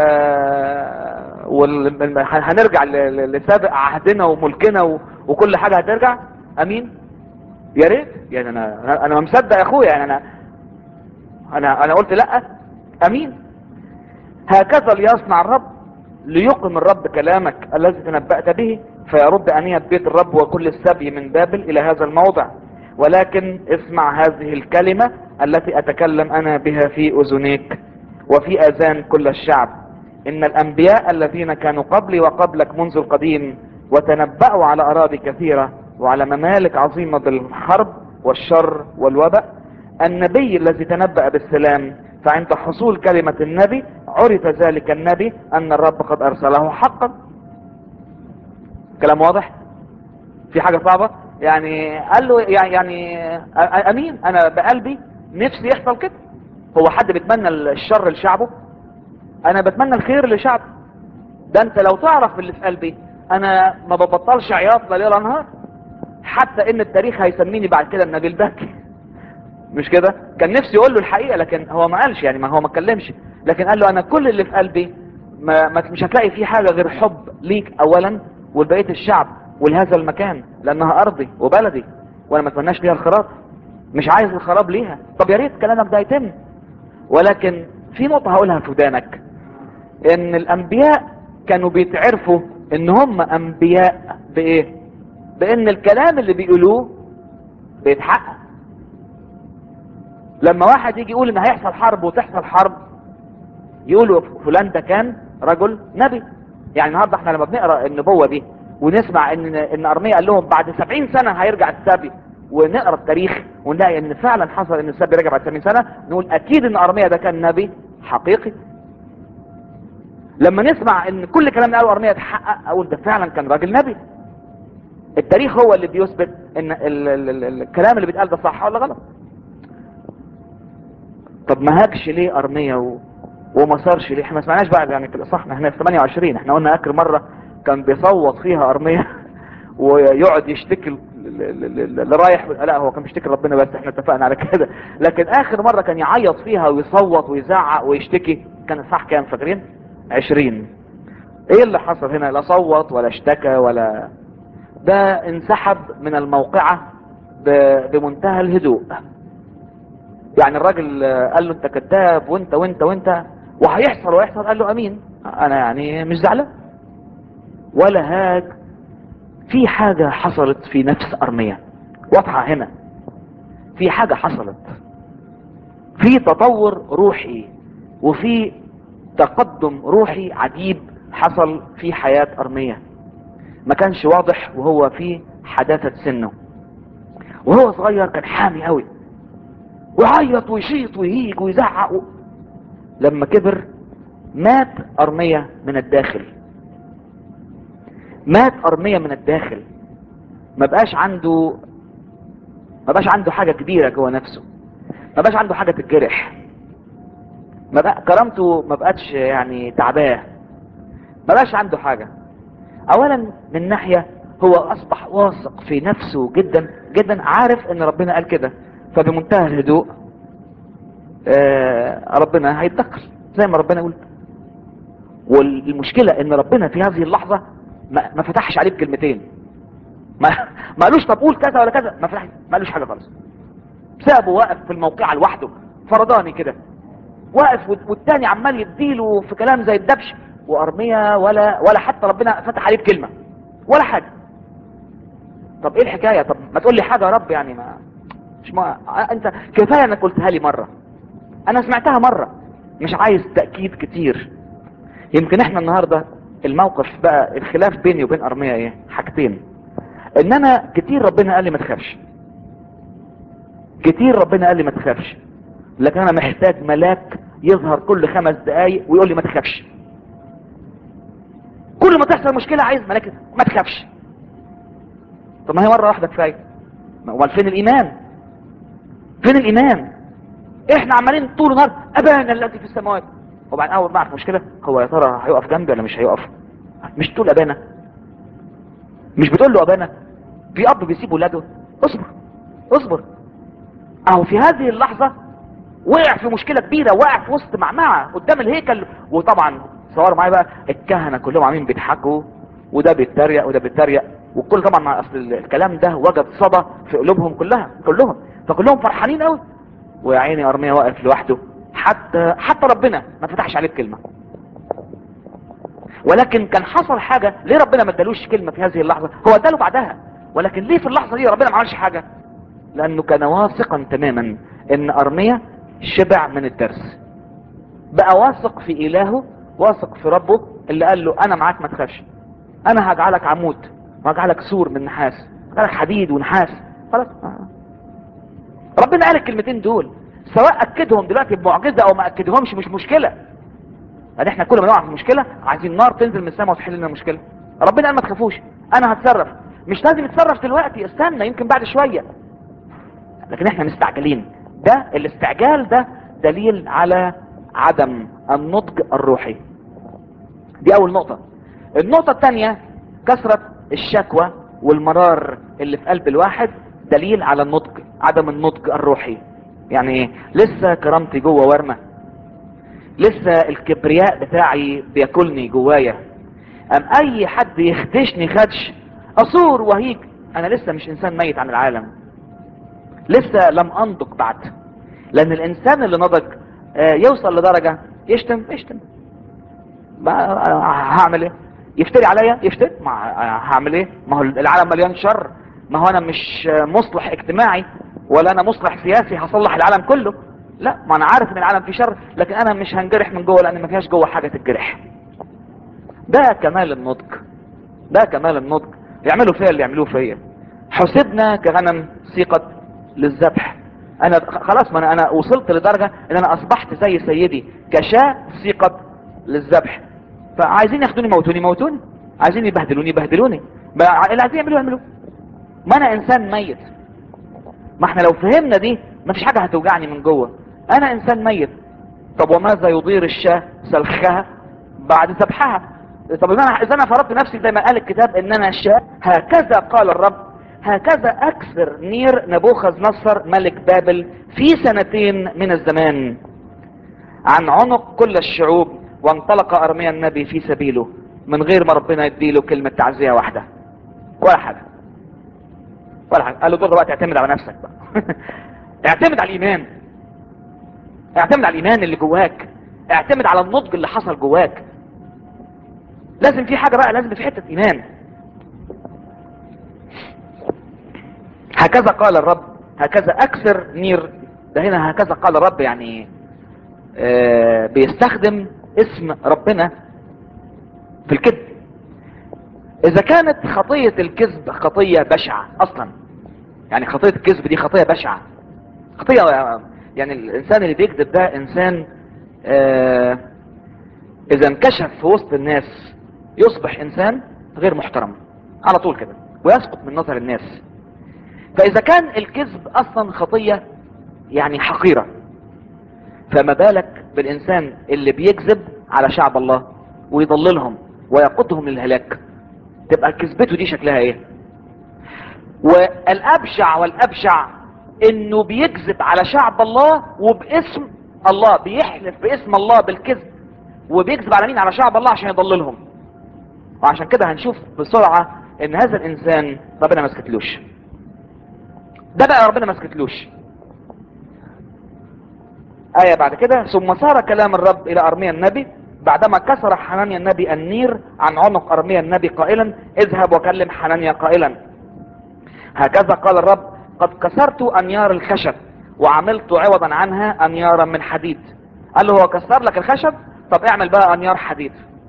وال... هنرجع ل- ل- لسابق عهدنا وملكنا و... وكل حاجة هترجع امين يا ريت يعني انا انا انا مصدق يا اخويا يعني انا انا انا قلت لا امين هكذا ليصنع الرب ليقم الرب كلامك الذي تنبأت به فيرد أنية بيت الرب وكل السبي من بابل إلى هذا الموضع ولكن اسمع هذه الكلمة التي أتكلم أنا بها في أذنيك وفي أذان كل الشعب إن الأنبياء الذين كانوا قبلي وقبلك منذ القديم وتنبأوا على أراضي كثيرة وعلى ممالك عظيمة بالحرب والشر والوباء النبي الذي تنبأ بالسلام فعند حصول كلمة النبي عرف ذلك النبي أن الرب قد أرسله حقا كلام واضح في حاجة صعبة يعني قال له يعني, يعني أ- أمين أنا بقلبي نفسي يحصل كده هو حد بيتمنى الشر لشعبه أنا بتمنى الخير لشعب ده أنت لو تعرف اللي في قلبي أنا ما ببطلش عياط لا ليل ولا نهار حتى إن التاريخ هيسميني بعد كده النبي البكي مش كده كان نفسي يقول له الحقيقة لكن هو ما قالش يعني ما هو ما اتكلمش لكن قال له انا كل اللي في قلبي ما ما مش هتلاقي فيه حاجة غير حب ليك اولا ولبقية الشعب ولهذا المكان لانها ارضي وبلدي وانا ما اتمناش ليها الخراب مش عايز الخراب ليها طب يا ريت كلامك ده يتم ولكن في نقطة هقولها في ودانك ان الانبياء كانوا بيتعرفوا ان هم انبياء بايه بان الكلام اللي بيقولوه بيتحقق لما واحد يجي يقول ان هيحصل حرب وتحصل حرب يقولوا فلان ده كان رجل نبي يعني النهارده احنا لما بنقرا النبوه دي ونسمع ان ان ارميا قال لهم بعد 70 سنه هيرجع السبي ونقرا التاريخ ونلاقي ان فعلا حصل ان السبي رجع بعد 70 سنه نقول اكيد ان ارميا ده كان نبي حقيقي لما نسمع ان كل كلام اللي قاله ارميا اتحقق اقول ده فعلا كان راجل نبي التاريخ هو اللي بيثبت ان ال ال ال الكلام اللي بيتقال ده صح ولا غلط طب ما هاجش ليه ارميا و... وما صارش ليه احنا ما سمعناش بقى يعني في الاصح احنا في 28 احنا قلنا اخر مره كان بيصوت فيها ارميا ويقعد يشتكي اللي رايح لا هو كان بيشتكي ربنا بس احنا اتفقنا على كده لكن اخر مرة كان يعيط فيها ويصوت ويزعق ويشتكي كان الصح كام فاكرين عشرين ايه اللي حصل هنا لا صوت ولا اشتكى ولا ده انسحب من الموقعة ب- بمنتهى الهدوء يعني الراجل قال له انت كذاب وانت وانت وانت وهيحصل ويحصل قال له امين انا يعني مش زعلان ولا هاج في حاجة حصلت في نفس ارمية واضحة هنا في حاجة حصلت في تطور روحي وفي تقدم روحي عجيب حصل في حياة ارمية ما كانش واضح وهو في حداثة سنه وهو صغير كان حامي قوي ويعيط ويشيط ويهيج ويزعق و... لما كبر مات ارمية من الداخل مات ارمية من الداخل ما بقاش عنده ما بقاش عنده حاجة كبيرة جوه نفسه ما بقاش عنده حاجة تتجرح ما بقى كرامته ما بقتش يعني تعباه ما بقاش عنده حاجة اولا من ناحية هو اصبح واثق في نفسه جدا جدا عارف ان ربنا قال كده فبمنتهى الهدوء آه ربنا هيتذكر زي ما ربنا يقول والمشكلة ان ربنا في هذه اللحظة ما, ما فتحش عليه بكلمتين ما ما قالوش طب قول كذا ولا كذا ما فتحش ما قالوش حاجة خالص سابه واقف في الموقعة لوحده فرضاني كده واقف وال- والتاني عمال يديله في كلام زي الدبش وارمية ولا ولا حتى ربنا فتح عليه بكلمة ولا حاجة طب ايه الحكاية طب ما تقول لي حاجة يا رب يعني ما مش ما انت كفاية انك قلتها لي مرة انا سمعتها مرة مش عايز تأكيد كتير يمكن احنا النهاردة الموقف بقى الخلاف بيني وبين ارمية ايه حاجتين ان انا كتير ربنا قال لي ما تخافش كتير ربنا قال لي ما تخافش لكن انا محتاج ملاك يظهر كل خمس دقايق ويقول لي ما تخافش كل ما تحصل مشكلة عايز ملاك ما تخافش طب ما هي مرة واحدة كفاية ما- امال فين الايمان فين الايمان احنا عمالين طول النهار ابانا الذي في السماوات وبعدين اول ما اعرف مشكلة هو يا ترى هيقف جنبي ولا مش هيقف مش تقول ابانا مش بتقول له ابانا في اب بيسيب ولاده اصبر اصبر اهو في هذه اللحظة وقع في مشكلة كبيرة وقع في وسط معمعة قدام الهيكل وطبعا صوروا معايا بقى الكهنة كلهم عاملين بيضحكوا وده بيتريق وده بيتريق والكل طبعا مع اصل الكلام ده وجد صدى في قلوبهم كلها كلهم فكلهم فرحانين قوي ويا عيني ارميا واقف لوحده حتى حتى ربنا ما فتحش عليه كلمة ولكن كان حصل حاجة ليه ربنا ما ادالوش كلمة في هذه اللحظة هو اداله بعدها ولكن ليه في اللحظة دي ربنا ما عملش حاجة لانه كان واثقا تماما ان ارميا شبع من الدرس بقى واثق في الهه واثق في ربه اللي قال له انا معاك ما تخافش انا هجعلك عمود وهجعلك سور من نحاس هجعلك حديد ونحاس خلاص ربنا قال الكلمتين دول سواء اكدهم دلوقتي بمعجزه او ما اكدهمش مش مشكله يعني احنا كل ما نقع في مشكله عايزين نار تنزل من السماء وتحل لنا المشكله ربنا قال ما تخافوش انا هتصرف مش لازم يتصرف دلوقتي استنى يمكن بعد شويه لكن احنا مستعجلين ده الاستعجال ده دليل على عدم النضج الروحي دي اول نقطة النقطة الثانية كثرة الشكوى والمرار اللي في قلب الواحد دليل على النضج عدم النضج الروحي يعني ايه لسه كرامتي جوه ورمة لسه الكبرياء بتاعي بياكلني جوايا ام اي حد يخدشني خدش اصور وهيج انا لسه مش انسان ميت عن العالم لسه لم انضج بعد لان الانسان اللي نضج آه، يوصل لدرجة يشتم يشتم ما آه، هعمل ايه يفتري عليا يفتري ما آه، هعمل ايه ما هو العالم مليان شر ما هو انا مش آه، مصلح اجتماعي ولا انا مصلح سياسي هصلح العالم كله لا ما انا عارف ان العالم فيه شر لكن انا مش هنجرح من جوه لان ما فيهاش جوه حاجة تتجرح ده كمال النضج ده كمال النضج يعملوا فيا اللي يعملوه فيا حسبنا كغنم سيقت للذبح انا خلاص ما انا انا وصلت لدرجة ان انا اصبحت زي سيدي كشاة سيقت للذبح فعايزين ياخدوني موتوني موتوني عايزين يبهدلوني يبهدلوني ما اللي عايزين يعملوه يعملوه ما انا انسان ميت ما احنا لو فهمنا دي ما فيش حاجة هتوجعني من جوه انا انسان ميت طب وماذا يضير الشاة سلخها بعد ذبحها طب اذا انا اذا انا فرضت نفسي زي ما قال الكتاب ان انا شاة هكذا قال الرب هكذا اكثر نير نبوخذ نصر ملك بابل في سنتين من الزمان عن عنق كل الشعوب وانطلق ارميا النبي في سبيله من غير ما ربنا يديله كلمة تعزية واحدة ولا حاجة ولا حاجة قال له دور دلوقتي اعتمد على نفسك بقى اعتمد على الايمان اعتمد على الايمان اللي جواك اعتمد على النضج اللي حصل جواك لازم في حاجة بقى لازم في حتة ايمان هكذا قال الرب هكذا اكثر نير ده هنا هكذا قال الرب يعني آه بيستخدم اسم ربنا في الكذب اذا كانت خطية الكذب خطية بشعة اصلا يعني خطية الكذب دي خطية بشعة خطية يعني الانسان اللي بيكذب ده انسان آه اذا انكشف في وسط الناس يصبح انسان غير محترم على طول كده ويسقط من نظر الناس فاذا كان الكذب اصلا خطية يعني حقيرة فما بالك بالانسان اللي بيكذب على شعب الله ويضللهم ويقودهم للهلاك تبقى كذبته دي شكلها ايه والابشع والابشع انه بيكذب على شعب الله وباسم الله بيحلف باسم الله بالكذب وبيكذب على مين على شعب الله عشان يضللهم وعشان كده هنشوف بسرعة ان هذا الانسان ربنا ما سكتلوش ده بقى ربنا ما سكتلوش آية بعد كده ثم صار كلام الرب إلى أرميا النبي بعدما كسر حنانيا النبي النير عن عنق أرميا النبي قائلا اذهب وكلم حنانيا قائلا هكذا قال الرب قد كسرت أنيار الخشب وعملت عوضا عنها أنيارا من حديد قال له هو كسر لك الخشب طب اعمل بقى أنيار حديد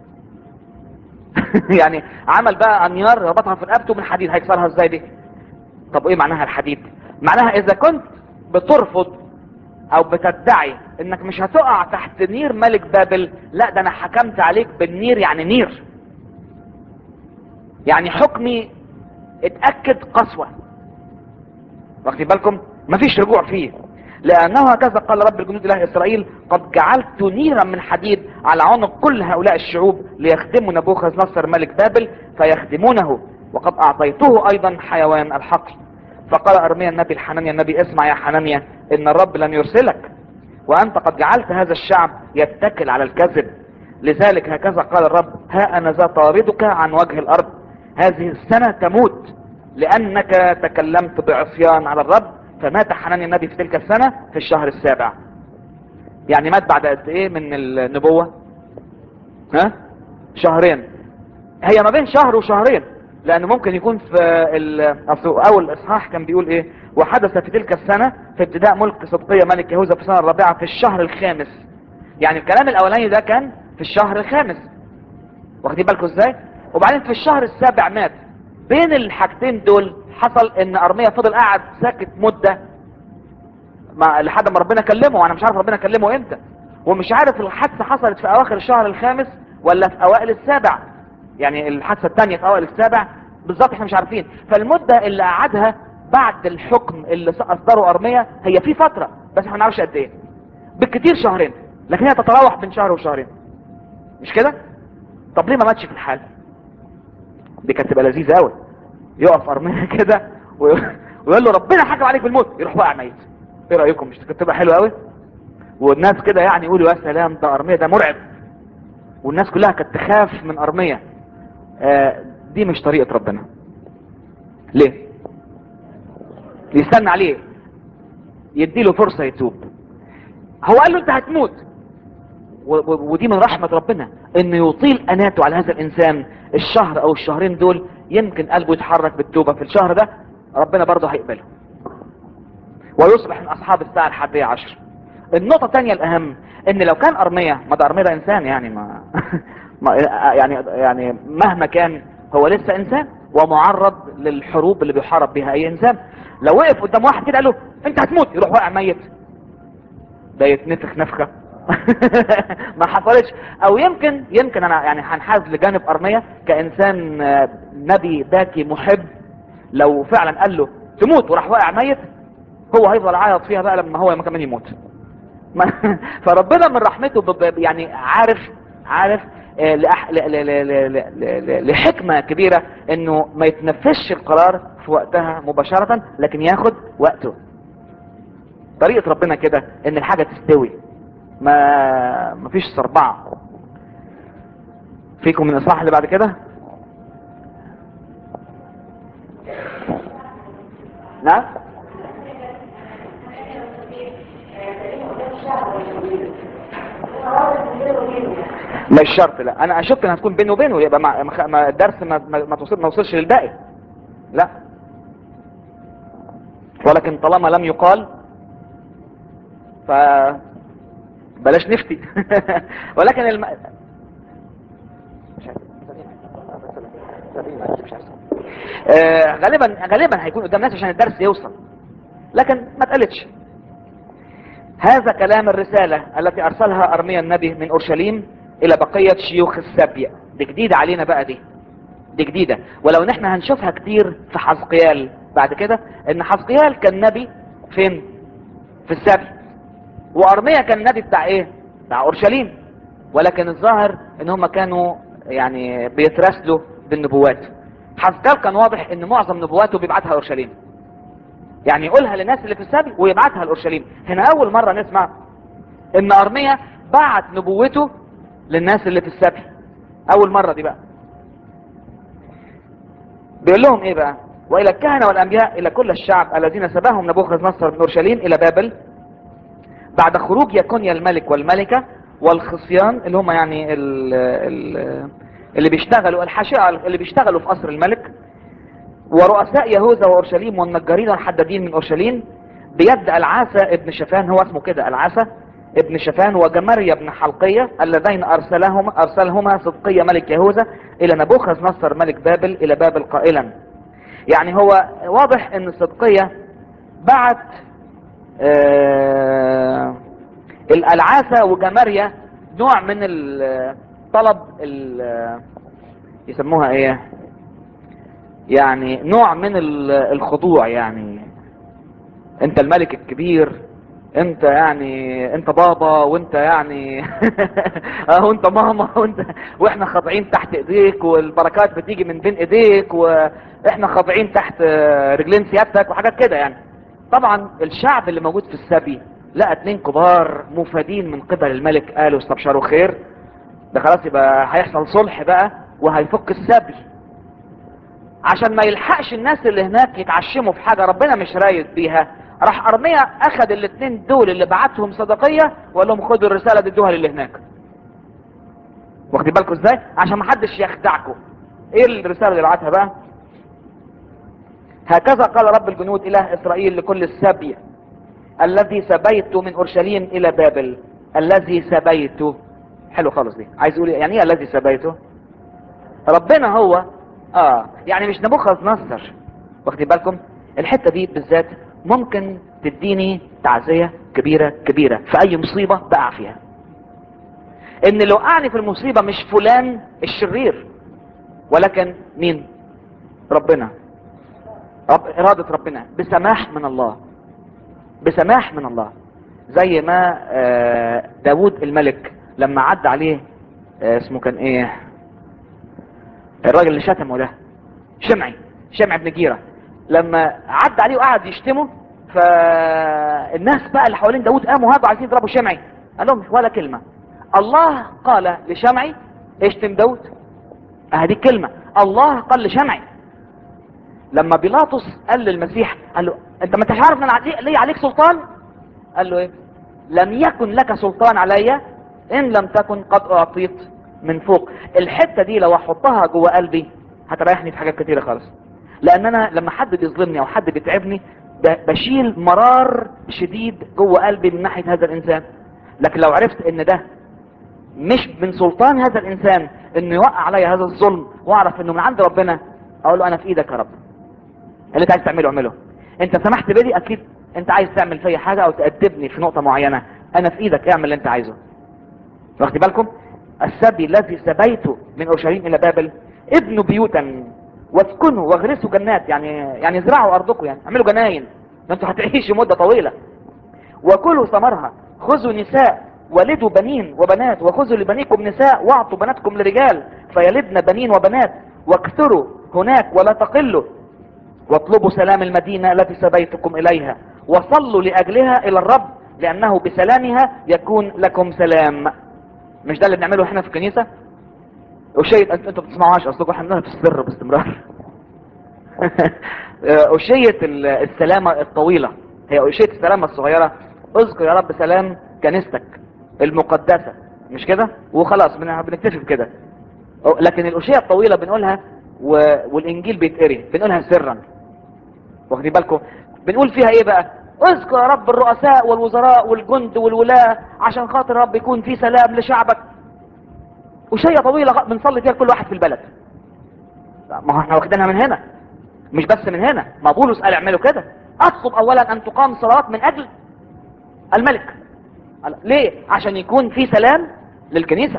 يعني عمل بقى أنيار ربطها في رقبته من حديد هيكسرها ازاي دي طب ايه معناها الحديد معناها اذا كنت بترفض او بتدعي انك مش هتقع تحت نير ملك بابل لا ده انا حكمت عليك بالنير يعني نير يعني حكمي اتأكد قسوة واخدين بالكم مفيش رجوع فيه لانه هكذا قال رب الجنود اله اسرائيل قد جعلت نيرا من حديد على عنق كل هؤلاء الشعوب ليخدموا نبوخذ نصر ملك بابل فيخدمونه وقد اعطيته ايضا حيوان الحقل فقال ارميا النبي الحنانيا النبي اسمع يا حنانيا ان الرب لن يرسلك وانت قد جعلت هذا الشعب يتكل على الكذب لذلك هكذا قال الرب ها انا ذا طاردك عن وجه الارض هذه السنة تموت لانك تكلمت بعصيان على الرب فمات حنانيا النبي في تلك السنة في الشهر السابع يعني مات بعد قد ايه من النبوة ها شهرين هي ما بين شهر وشهرين لان ممكن يكون في اول اصحاح كان بيقول ايه وحدث في تلك السنة في ابتداء ملك صدقية ملك يهوذا في السنة الرابعة في الشهر الخامس يعني الكلام الاولاني ده كان في الشهر الخامس واخدين بالكم ازاي وبعدين في الشهر السابع مات بين الحاجتين دول حصل ان ارميا فضل قاعد ساكت مدة ما لحد ما ربنا كلمه وانا مش عارف ربنا كلمه امتى ومش عارف الحادثة حصلت في اواخر الشهر الخامس ولا في اوائل السابع يعني الحادثة الثانية في اوائل السابع بالظبط احنا مش عارفين فالمدة اللي قعدها بعد الحكم اللي اصدره ارميا هي في فترة بس احنا ما نعرفش قد ايه بالكتير شهرين لكن هي تتراوح بين شهر وشهرين مش كده طب ليه ما ماتش في الحال دي كانت تبقى لذيذه قوي يقف ارميا كده ويقول له ربنا حكم عليك بالموت يروح واقع ميت ايه رايكم مش كانت تبقى حلوه قوي والناس كده يعني يقولوا يا سلام ده ارميا ده مرعب والناس كلها كانت تخاف من ارميا آه دي مش طريقه ربنا ليه يستنى عليه يديله فرصه يتوب هو قال له انت هتموت ودي من رحمة ربنا انه يطيل اناته على هذا الانسان الشهر او الشهرين دول يمكن قلبه يتحرك بالتوبة في الشهر ده ربنا برضه هيقبله ويصبح من اصحاب الساعة الحادية عشر النقطة الثانية الاهم ان لو كان ارمية ما ده ارمية ده انسان يعني ما, ما يعني يعني مهما كان هو لسه انسان ومعرض للحروب اللي بيحارب بها اي انسان لو وقف قدام واحد كده قال له انت هتموت يروح واقع ميت ده يتنفخ نفخه ما حصلتش او يمكن يمكن انا يعني هنحاز لجانب ارمية كانسان نبي باكي محب لو فعلا قال له تموت وراح واقع ميت هو هيفضل عيط فيها بقى لما هو كمان يموت فربنا من رحمته يعني عارف عارف آه، لأح... ل... ل... ل... ل... ل... ل... لحكمة كبيرة انه ما يتنفذش القرار في وقتها مباشرة لكن ياخد وقته طريقة ربنا كده ان الحاجة تستوي ما مفيش صربعة فيكم من الاصحاح اللي بعد كده نعم مش شرط لا انا اشك انها تكون بينه وبينه يبقى مع ما- ما الدرس ما ما ما توصل ما وصلش للباقي لا ولكن طالما لم يقال ف بلاش نفتي ولكن الم... مش عارف. آه، غالبا غالبا هيكون قدام ناس عشان الدرس يوصل لكن ما اتقالتش هذا كلام الرسالة التي ارسلها ارميا النبي من اورشليم الى بقية شيوخ السبي دي جديدة علينا بقى دي دي جديدة ولو ان احنا هنشوفها كتير في حزقيال بعد كده ان حزقيال كان نبي فين في السبي وارميا كان نبي بتاع ايه بتاع اورشليم ولكن الظاهر ان هم كانوا يعني بيتراسلوا بالنبوات حزقيال كان واضح ان معظم نبواته بيبعتها اورشليم يعني يقولها للناس اللي في السبي ويبعتها لاورشليم هنا اول مرة نسمع ان ارميا بعت نبوته للناس اللي في السبي اول مرة دي بقى بيقول لهم ايه بقى والى الكهنة والانبياء الى كل الشعب الذين سباهم نبوخذ نصر من اورشليم الى بابل بعد خروج يكونيا الملك والملكة والخصيان اللي هم يعني ال ال اللي بيشتغلوا الحاشية اللي بيشتغلوا في قصر الملك ورؤساء يهوذا واورشليم والنجارين والحدادين من اورشليم بيد العاسة ابن شفان هو اسمه كده العاسة ابن شفان وجمريا بن حلقية اللذين ارسلهما ارسلهما صدقية ملك يهوذا الى نبوخذ نصر ملك بابل الى بابل قائلا يعني هو واضح ان صدقية بعت آه الالعاسة وجماريا نوع من الطلب ال- يسموها ايه يعني نوع من ال- الخضوع يعني انت الملك الكبير انت يعني انت بابا وانت يعني اه انت ماما وانت واحنا خاضعين تحت ايديك والبركات بتيجي من بين ايديك واحنا خاضعين تحت آه، رجلين سيادتك وحاجات كده يعني طبعا الشعب اللي موجود في السبي لقى اتنين كبار مفادين من قبل الملك قالوا استبشروا خير ده خلاص يبقى هيحصل صلح بقى وهيفك السبي عشان ما يلحقش الناس اللي هناك يتعشموا في حاجة ربنا مش رايد بيها راح ارميا اخد الاتنين دول اللي بعتهم صدقية وقال لهم خدوا الرسالة دي ادوها للي هناك واخدين بالكم ازاي عشان ما حدش يخدعكم ايه الرسالة اللي بعتها بقى هكذا قال رب الجنود اله اسرائيل لكل السبي الذي سبيت من اورشليم الى بابل الذي سبيته حلو خالص دي عايز يقول يعني ايه الذي سبيته ربنا هو اه يعني مش نبوخذ نصر واخدين بالكم الحته دي بالذات ممكن تديني تعزيه كبيره كبيره في اي مصيبه بقع فيها ان اللي وقعني في المصيبه مش فلان الشرير ولكن مين ربنا رب اراده ربنا بسماح من الله بسماح من الله زي ما آه، داود الملك لما عدى عليه آه، اسمه كان ايه الراجل اللي شتمه ده شمعي شمع بن جيرة لما عدى عليه وقعد يشتمه فالناس بقى اللي حوالين داود قاموا هاجوا عايزين يضربوا شمعي قال لهم ولا كلمة الله قال لشمعي اشتم داود اهدي الكلمة الله قال لشمعي لما بيلاطس قال للمسيح قال له انت ما انتش عارف ان أنا ليه عليك سلطان قال له ايه لم يكن لك سلطان علي ان لم تكن قد اعطيت من فوق الحتة دي لو احطها جوه قلبي هتريحني في حاجات كتيرة خالص لان انا لما حد بيظلمني او حد بيتعبني ب- بشيل مرار شديد جوه قلبي من ناحية هذا الانسان لكن لو عرفت ان ده مش من سلطان هذا الانسان انه يوقع علي هذا الظلم واعرف انه من عند ربنا اقول له انا في ايدك يا رب اللي انت عايز تعمله اعمله انت سمحت بيدي اكيد انت عايز تعمل فيا حاجة او تأدبني في نقطة معينة انا في ايدك اعمل اللي انت عايزه واخد بالكم السبي الذي سبيته من اورشليم الى بابل ابنوا بيوتا واسكنوا واغرسوا جنات يعني يعني ازرعوا ارضكم يعني اعملوا جناين ده انتوا هتعيشوا مدة طويلة وكلوا ثمرها خذوا نساء ولدوا بنين وبنات وخذوا لبنيكم نساء واعطوا بناتكم لرجال فيلدن بنين وبنات واكثروا هناك ولا تقلوا واطلبوا سلام المدينة التي سبيتكم إليها وصلوا لأجلها إلى الرب لأنه بسلامها يكون لكم سلام مش ده اللي بنعمله احنا في الكنيسة وشيء انتوا انتوا بتسمعوهاش اصلكم احنا بنعملها في السر باستمرار أشية السلامة الطويلة هي أشية السلامة الصغيرة اذكر يا رب سلام كنيستك المقدسة مش كده وخلاص بن- بنكتفي بكده لكن الأشية الطويلة بنقولها و... والإنجيل بيتقري بنقولها سرا واخدين بالكم بنقول فيها ايه بقى اذكر يا رب الرؤساء والوزراء والجند والولاة عشان خاطر رب يكون في سلام لشعبك وشيء طويلة غ- بنصلي فيها كل واحد في البلد ما هو احنا واخدينها من هنا مش بس من هنا ما بولس قال اعملوا كده اطلب اولا ان تقام صلاة من اجل الملك قال- ليه عشان يكون في سلام للكنيسة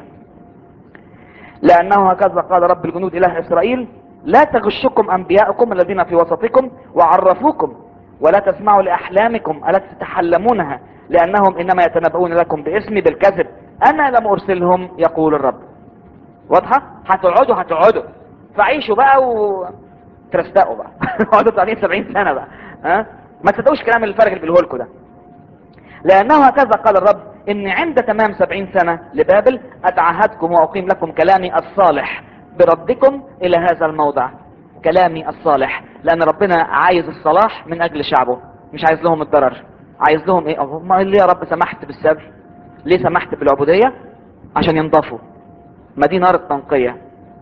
لانه هكذا قال رب الجنود اله اسرائيل لا تغشكم انبياءكم الذين في وسطكم وعرفوكم ولا تسمعوا لاحلامكم التي تتحلمونها لانهم انما يتنبؤون لكم باسمي بالكذب انا لم ارسلهم يقول الرب واضحة هتقعدوا هتقعدوا فعيشوا بقى و ترستقوا بقى اقعدوا 80 70 سنة بقى ها ما تصدقوش كلام الفرق اللي بيقوله لكم ده لأنه هكذا قال الرب إن عند تمام سبعين سنة لبابل أتعهدكم وأقيم لكم كلامي الصالح بردكم إلى هذا الموضع كلامي الصالح لأن ربنا عايز الصلاح من أجل شعبه مش عايز لهم الضرر عايز لهم إيه أه، ما ليه يا رب سمحت بالسبر ليه سمحت بالعبودية عشان ينضفوا ما دي نار التنقية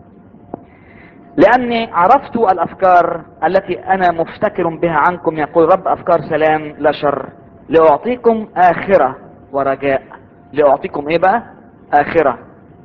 لأني عرفت الأفكار التي أنا مفتكر بها عنكم يقول رب أفكار سلام لا شر لأعطيكم آخرة ورجاء لأعطيكم إيه بقى آخرة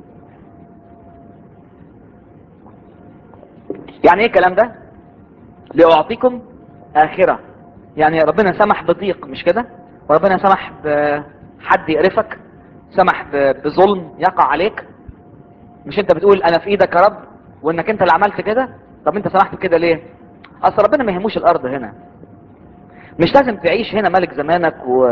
يعني إيه الكلام ده لأعطيكم آخرة يعني ربنا سمح بضيق مش كده وربنا سمح بحد يقرفك سمح ب- بظلم يقع عليك مش انت بتقول انا في ايدك يا رب وانك انت اللي عملت كده طب انت سمحت كده ليه اصل ربنا ما يهموش الارض هنا مش لازم تعيش هنا ملك زمانك و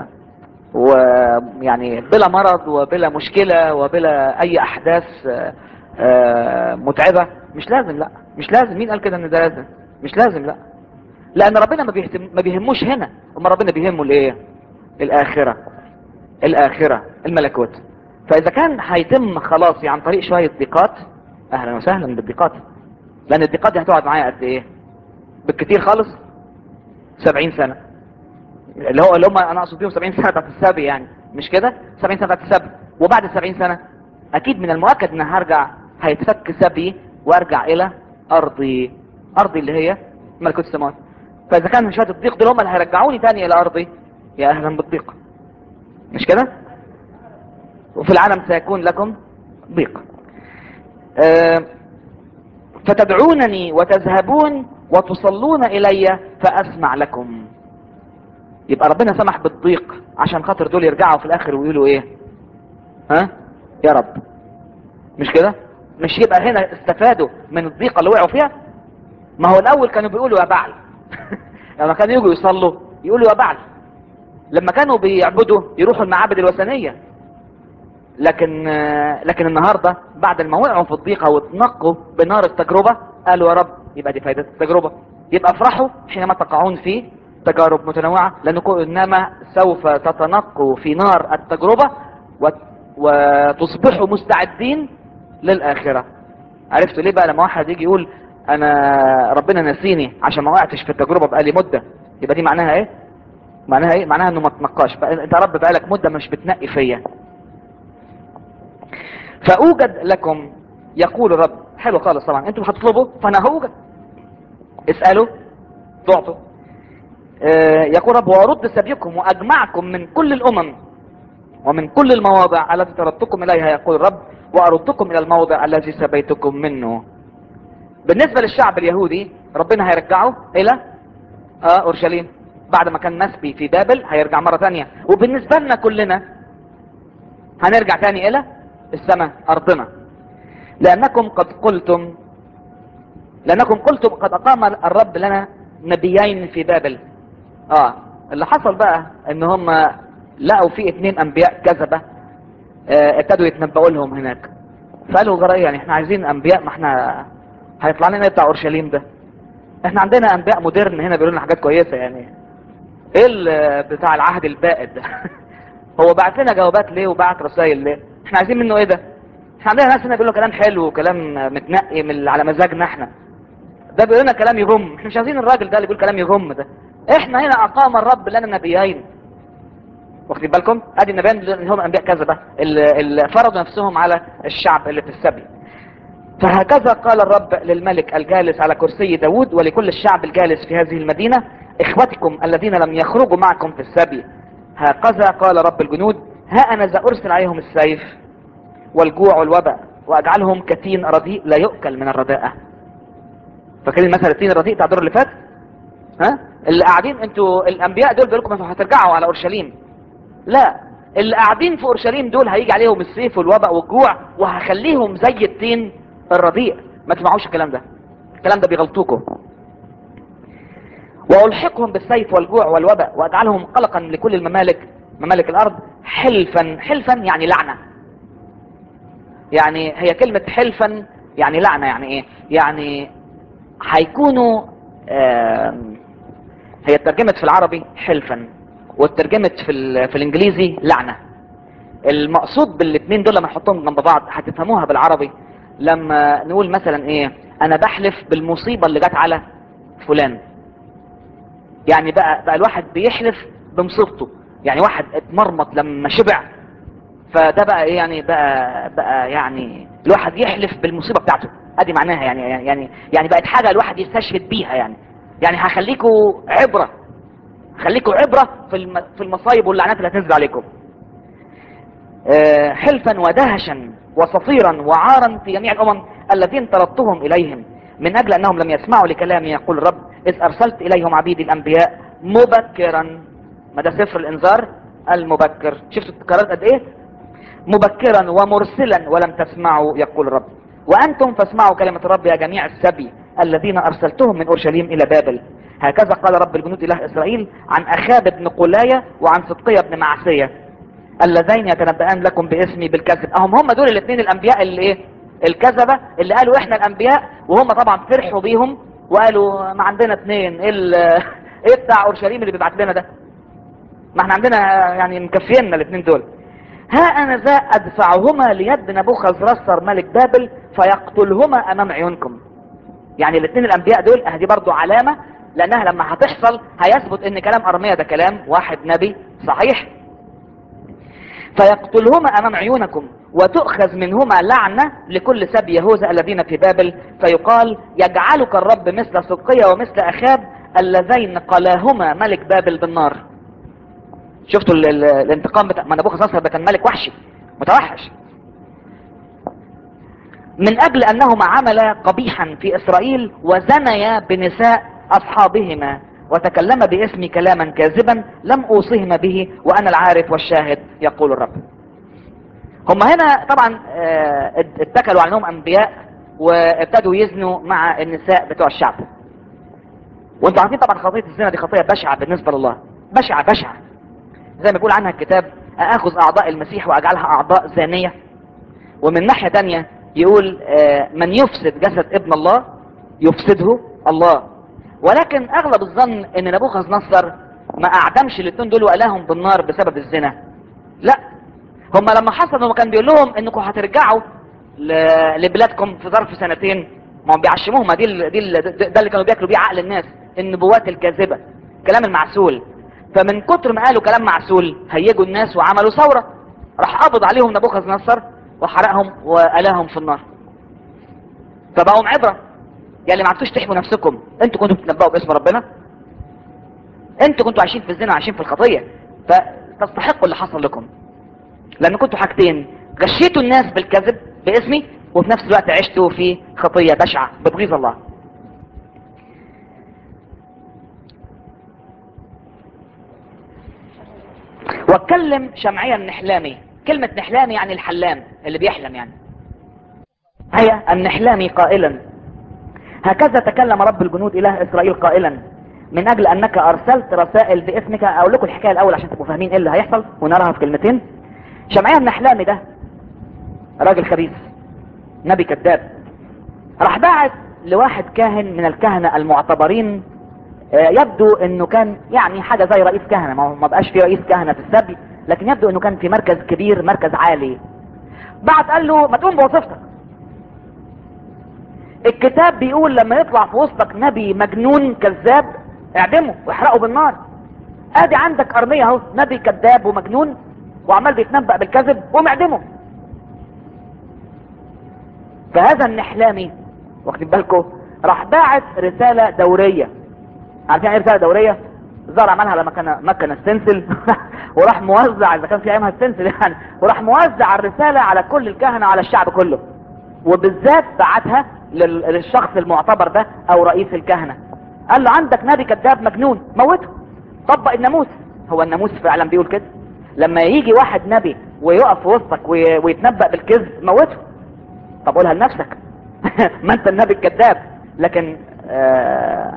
ويعني بلا مرض وبلا مشكلة وبلا اي احداث آه، آه، متعبة مش لازم لا مش لازم مين قال كده ان ده لازم مش لازم لا لان ربنا ما, بيهتم ما بيهموش هنا اما ربنا بيهمه الايه الاخرة الاخرة الملكوت فاذا كان هيتم خلاصي عن طريق شوية ضيقات اهلا وسهلا بالضيقات لان الضيقات دي هتقعد معايا قد ايه بالكتير خالص سبعين سنة اللي هو اللي هم انا اقصد بيهم 70 سنه بتاعت السبي يعني مش كده 70 سنه بتاعت السبي وبعد ال 70 سنه اكيد من المؤكد ان هرجع هيتفك سبي وارجع الى ارضي ارضي اللي هي ملكوت السماوات فاذا كان شويه الضيق دول هم اللي هيرجعوني تاني الى ارضي يا اهلا بالضيق مش كده وفي العالم سيكون لكم ضيق آه فتدعونني وتذهبون وتصلون الي فاسمع لكم يبقى ربنا سمح بالضيق عشان خاطر دول يرجعوا في الاخر ويقولوا ايه ها يا رب مش كده مش يبقى هنا استفادوا من الضيقة اللي وقعوا فيها ما هو الاول كانوا بيقولوا يا بعل لما كانوا يجوا يصلوا يقولوا يا بعل لما كانوا بيعبدوا يروحوا المعابد الوثنية لكن آه، لكن النهاردة بعد ما وقعوا في الضيقة واتنقوا بنار التجربة قالوا يا رب يبقى دي فايدة التجربة يبقى افرحوا حينما تقعون في تجارب متنوعة لأنكم إنما سوف تتنقوا في نار التجربة وت- وتصبحوا مستعدين للآخرة عرفتوا ليه بقى لما واحد يجي يقول أنا ربنا نسيني عشان ما وقعتش في التجربة بقالي مدة يبقى دي معناها إيه؟ معناها إيه؟ معناها إنه ما تنقاش بقى أنت يا رب بقالك مدة مش بتنقي فيا فأوجد لكم يقول الرب حلو خالص طبعا انتم هتطلبوا فانا هوجد اسألوا تعطوا آه، يقول رب وارد سبيكم واجمعكم من كل الامم ومن كل المواضع التي طردتكم اليها يقول الرب واردكم الى الموضع الذي سبيتكم منه بالنسبة للشعب اليهودي ربنا هيرجعه الى آه اورشليم بعد ما كان مسبي في بابل هيرجع مرة ثانية وبالنسبة لنا كلنا هنرجع تاني الى السماء ارضنا لانكم قد قلتم لانكم قلتم قد اقام الرب لنا نبيين في بابل اه اللي حصل بقى ان هم لقوا في اتنين انبياء كذبة آه، ابتدوا يتنبؤوا لهم هناك فقالوا جرى يعني احنا عايزين انبياء ما احنا هيطلع لنا إيه بتاع اورشليم ده احنا عندنا انبياء مودرن هنا بيقولوا لنا حاجات كويسه يعني ايه ال- بتاع العهد البائد ده هو بعت لنا جوابات ليه وبعت رسائل ليه احنا عايزين منه ايه ده احنا عندنا ناس هنا بيقولوا كلام حلو وكلام متنقي من اللي على مزاجنا احنا ده بيقول لنا كلام يغم احنا مش عايزين الراجل ده اللي بيقول كلام يغم ده احنا هنا اقام الرب لنا نبيين واخدين بالكم ادي النبيين اللي هم انبياء كذبه اللي اللي فرضوا نفسهم على الشعب اللي في السبي فهكذا قال الرب للملك الجالس على كرسي داود ولكل الشعب الجالس في هذه المدينة اخوتكم الذين لم يخرجوا معكم في السبي هكذا قال رب الجنود ها انا ذا ارسل عليهم السيف والجوع والوباء واجعلهم كتين رديء لا يؤكل من الرداءة فاكرين مثل التين الرديء بتاع الدور اللي فات ها اللي قاعدين انتوا الانبياء دول بيقول لكم انتوا هترجعوا على اورشليم لا اللي قاعدين في اورشليم دول هيجي عليهم السيف والوباء والجوع وهخليهم زي التين الرديء ما تسمعوش الكلام ده الكلام ده بيغلطوكم والحقهم بالسيف والجوع والوباء واجعلهم قلقا لكل الممالك ممالك الارض حلفا حلفا يعني لعنه يعني هي كلمه حلفا يعني لعنه يعني ايه يعني هيكونوا آم، هي اترجمت في العربي حلفا واترجمت في ال- في الانجليزي لعنه المقصود بالاثنين دول لما نحطهم جنب بعض هتفهموها بالعربي لما نقول مثلا ايه انا بحلف بالمصيبه اللي جت على فلان يعني بقى بقى الواحد بيحلف بمصيبته يعني واحد اتمرمط لما شبع فده بقى ايه يعني بقى بقى يعني الواحد يحلف بالمصيبه بتاعته ادي معناها يعني يعني يعني بقت حاجه الواحد يستشهد بيها يعني يعني هخليكوا عبره خليكوا عبره في الم... في المصايب واللعنات اللي هتنزل عليكم آه، حلفا ودهشا وصفيرا وعارا في جميع الامم الذين طردتهم اليهم من اجل انهم لم يسمعوا لكلامي يقول الرب اذ ارسلت اليهم عبيدي الانبياء مبكرا ما ده سفر الانذار المبكر شفتوا التكرارات قد ايه مبكرا ومرسلا ولم تسمعوا يقول الرب وانتم فاسمعوا كلمه الرب يا جميع السبي الذين ارسلتهم من اورشليم الى بابل هكذا قال رب الجنود اله اسرائيل عن اخاب بن قلايه وعن صدقيه بن معسيه اللذين يتنبأان لكم باسمي بالكذب اهم هم دول الاثنين الانبياء اللي ايه الكذبه اللي قالوا احنا الانبياء وهم طبعا فرحوا بيهم وقالوا ما عندنا اثنين ايه ال- ايه بتاع اورشليم اللي بيبعت لنا ده ما احنا عندنا يعني مكفينا الاثنين دول ها انا ذا ادفعهما ليد نبوخذ رسر ملك بابل فيقتلهما امام عيونكم يعني الاثنين الانبياء دول اهدي برضو علامة لانها لما هتحصل هيثبت ان كلام ارميا ده كلام واحد نبي صحيح فيقتلهما امام عيونكم وتؤخذ منهما لعنة لكل سبي يهوذا الذين في بابل فيقال يجعلك الرب مثل صدقية ومثل اخاب اللذين قلاهما ملك بابل بالنار شفتوا ال- ال- الانتقام بتاع ما نبوخذ نصر ده كان ملك وحشي متوحش من اجل انهما عملا قبيحا في اسرائيل وزنيا بنساء اصحابهما وتكلم باسمي كلاما كاذبا لم اوصيهما به وانا العارف والشاهد يقول الرب هم هنا طبعا آه، اتكلوا على انهم انبياء وابتدوا يزنوا مع النساء بتوع الشعب وانتوا عارفين طبعا خطيه الزنا دي خطيه بشعه بالنسبه لله بشعه بشعه زي ما بيقول عنها الكتاب اخذ اعضاء المسيح واجعلها اعضاء زانيه ومن ناحيه تانية يقول آه، من يفسد جسد ابن الله يفسده الله ولكن اغلب الظن ان نبوخذ نصر ما اعدمش الاثنين دول وقلاهم بالنار بسبب الزنا لا هم لما حصل هو كان بيقول لهم انكم هترجعوا ل- لبلادكم في ظرف سنتين ما هم بيعشموهم ما دي ال- دي ال- ده اللي كانوا بياكلوا بيه عقل الناس النبوات الكاذبه كلام المعسول فمن كتر ما قالوا كلام معسول هيجوا الناس وعملوا ثوره راح قبض عليهم نبوخذ نصر وحرقهم وقلاهم في النار فبقوا عبره يا اللي ما عرفتوش تحموا نفسكم انتوا كنتوا بتتنبؤوا باسم ربنا انتوا كنتوا عايشين في الزنا عايشين في الخطيه فتستحقوا اللي حصل لكم لان كنتوا حاجتين غشيتوا الناس بالكذب باسمي وفي نفس الوقت عشتوا في خطيه بشعه بتغيظ الله واتكلم شمعيا النحلامي كلمة نحلامي يعني الحلام اللي بيحلم يعني هي النحلامي قائلا هكذا تكلم رب الجنود اله اسرائيل قائلا من اجل انك ارسلت رسائل باسمك اقول لكم الحكايه الاول عشان تبقوا فاهمين ايه اللي هيحصل ونراها في كلمتين شمعيا النحلامي ده راجل خبيث نبي كذاب راح بعت لواحد كاهن من الكهنة المعتبرين آه، يبدو انه كان يعني حاجة زي رئيس كهنة ما هو- ما بقاش في رئيس كهنة في السبي لكن يبدو انه كان في مركز كبير مركز عالي بعت قال له ما تقوم بوظيفتك الكتاب بيقول لما يطلع في وسطك نبي مجنون كذاب اعدمه واحرقه بالنار ادي عندك ارمية اهو نبي كذاب ومجنون وعمال بيتنبأ بالكذب قوم اعدمه فهذا النحلامي واخدين بالكم راح باعت رسالة دورية عارفين ايه رسالة دورية الظاهر عملها لما كان مكن السنسل وراح موزع اذا كان في ايامها السنسل يعني وراح موزع الرسالة على كل الكهنة وعلى الشعب كله وبالذات بعتها لل- للشخص المعتبر ده او رئيس الكهنة قال له عندك نبي كذاب مجنون موته طبق الناموس هو الناموس فعلا بيقول كده لما يجي واحد نبي ويقف في وسطك وي- ويتنبأ بالكذب موته طب قولها لنفسك ما انت النبي الكذاب لكن آه,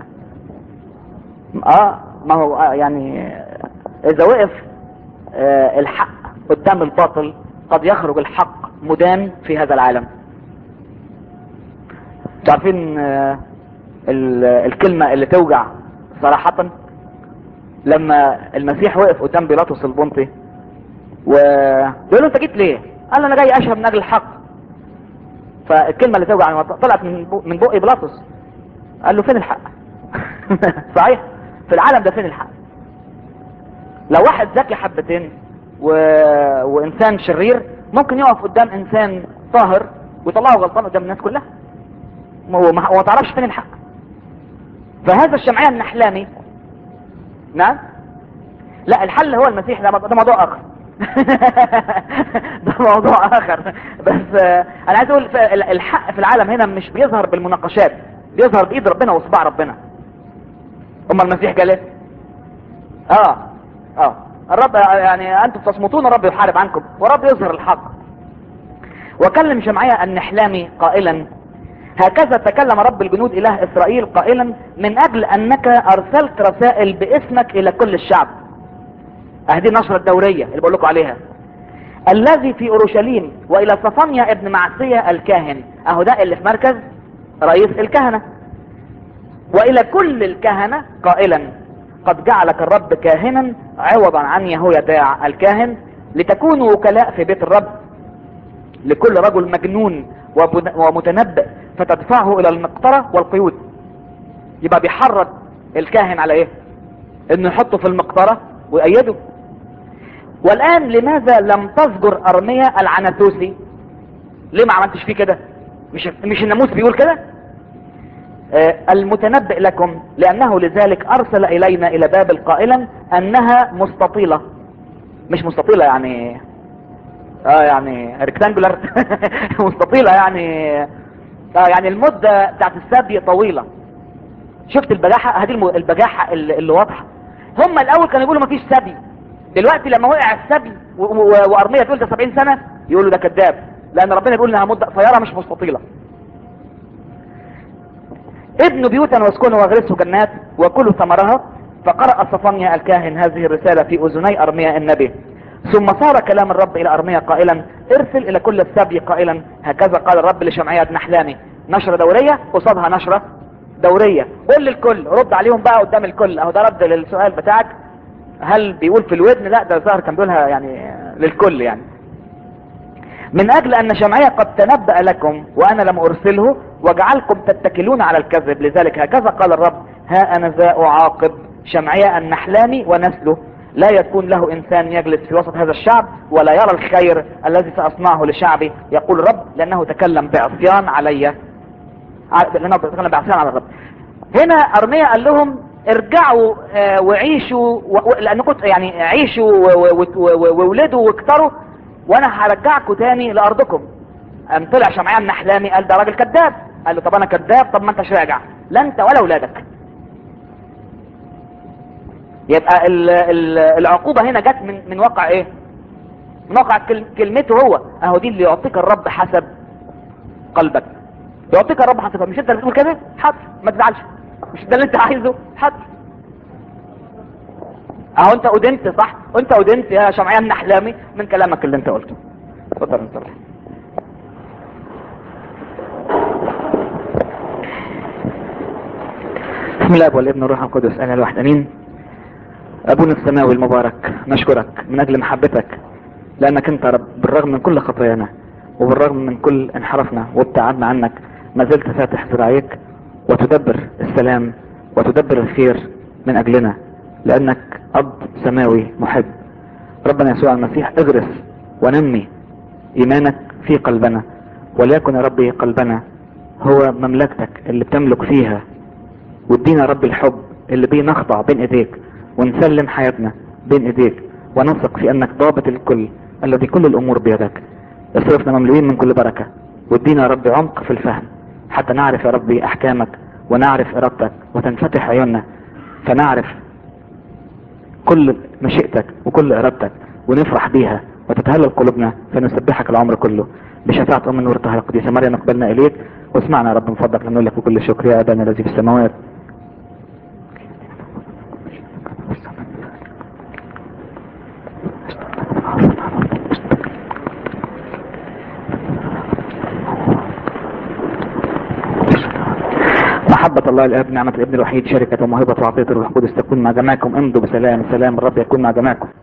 اه ما هو آه يعني اذا وقف آه الحق قدام الباطل قد يخرج الحق مدان في هذا العالم تعرفين آه ال- الكلمة اللي توجع صراحة لما المسيح وقف قدام بيلاطس البنطي ويقول له انت جيت ليه قال له انا جاي اشهد من اجل الحق فالكلمة اللي توجع طلعت من بق- من بق بيلاطس قال له فين الحق صحيح في العالم ده فين الحق لو واحد ذكي حبتين و... وانسان شرير ممكن يقف قدام انسان طاهر ويطلعه غلطان قدام الناس كلها ما هو ما ما تعرفش فين الحق فهذا الشمعية النحلامي نعم لا الحل هو المسيح ده ده موضوع اخر ده موضوع اخر بس آه، انا عايز اقول ف- ال- الحق في العالم هنا مش بيظهر بالمناقشات بيظهر بايد ربنا وصباع ربنا اما المسيح قال ايه اه اه الرب يعني انتم تصمتون الرب يحارب عنكم ورب يظهر الحق وكلم شمعية النحلامي قائلا هكذا تكلم رب الجنود اله اسرائيل قائلا من اجل انك ارسلت رسائل باسمك الى كل الشعب اهدي النشرة الدورية اللي بقول لكم عليها الذي في اورشليم والى صفانيا ابن معسية الكاهن اهو ده اللي في مركز رئيس الكهنة والى كل الكهنة قائلا قد جعلك الرب كاهنا عوضا عن يهويداع الكاهن لتكونوا وكلاء في بيت الرب لكل رجل مجنون وبن- ومتنبئ فتدفعه الى المقطرة والقيود يبقى بيحرض الكاهن على ايه انه يحطه في المقطرة ويأيده والان لماذا لم تزجر ارميا العنتوسي ليه ما عملتش فيه كده مش مش الناموس بيقول كده آه، المتنبئ لكم لانه لذلك ارسل الينا الى بابل قائلا انها مستطيلة مش مستطيلة يعني اه يعني ريكتانجولار مستطيلة يعني اه يعني المدة بتاعت السبي طويلة شفت البجاحة هذه الم- البجاحة اللي, اللي واضحة هم الاول كانوا يقولوا مفيش سبي دلوقتي لما وقع السبي و- و- وارمية تقول ده 70 سنة يقولوا ده كذاب لان ربنا بيقول انها مدة قصيرة مش مستطيلة ابنوا بيوتا واسكنوا واغرسوا جنات وكلوا ثمرها فقرأ صفانيا الكاهن هذه الرسالة في اذني ارميا النبي ثم صار كلام الرب الى ارميا قائلا ارسل الى كل السبي قائلا هكذا قال الرب لشمعية بن حلامي نشرة دورية قصادها نشرة دورية قول للكل رد عليهم بقى قدام الكل اهو ده رد للسؤال بتاعك هل بيقول في الودن لا ده الظاهر كان بيقولها يعني للكل يعني من اجل ان شمعية قد تنبأ لكم وانا لم ارسله وجعلكم تتكلون على الكذب لذلك هكذا قال الرب ها انا ذا اعاقب شمعية النحلامي ونسله لا يكون له انسان يجلس في وسط هذا الشعب ولا يرى الخير الذي ساصنعه لشعبي يقول الرب لانه تكلم بعصيان علي ع- لانه تكلم بعصيان على الرب هنا ارميا قال لهم ارجعوا آه، وعيشوا و- و- لانكم يعني عيشوا و- و- و- و- وولدوا واكتروا وانا هرجعكم تاني لارضكم قام طلع شمعية من احلامي قال ده راجل كذاب قال له طب انا كذاب طب ما انتش راجع لا انت ولا اولادك يبقى ال- ال- العقوبة هنا جت من من واقع ايه من واقع كل- كلمته هو اهو دي اللي يعطيك الرب حسب قلبك يعطيك الرب حسب مش انت اللي بتقول كده حاضر ما تزعلش مش ده اللي انت عايزه حاضر اهو انت ادنت صح وانت ادنت يا شمعية من احلامي من كلامك اللي انت قلته اتفضل انت بسم الله والابن والروح القدس انا الواحد امين ابونا السماوي المبارك نشكرك من اجل محبتك لانك انت يا رب بالرغم من كل خطايانا وبالرغم من كل انحرافنا وابتعادنا عنك ما زلت فاتح ذراعيك وتدبر السلام وتدبر الخير من اجلنا لانك اب سماوي محب ربنا يسوع المسيح اغرس ونمي ايمانك في قلبنا وليكن يا ربي قلبنا هو مملكتك اللي بتملك فيها وادينا يا رب الحب اللي بيه نخضع بين ايديك ونسلم حياتنا بين ايديك ونثق في انك ضابط الكل الذي كل الامور بيدك اصرفنا مملوئين من كل بركة وادينا يا رب عمق في الفهم حتى نعرف يا ربي احكامك ونعرف ارادتك وتنفتح عيوننا فنعرف كل مشيئتك وكل ارادتك ونفرح بيها وتتهلل قلوبنا فنسبحك العمر كله بشفاعة ام النور الطاهرة القديسة مريم نقبلنا اليك واسمعنا يا رب من فضلك نقول لك بكل شكر يا ابانا الذي في السماوات محبة الله الآب نعمة الابن الوحيد شركة وموهبة وعطية الروح القدس تكون مع جماعكم امضوا بسلام سلام الرب يكون مع جماعكم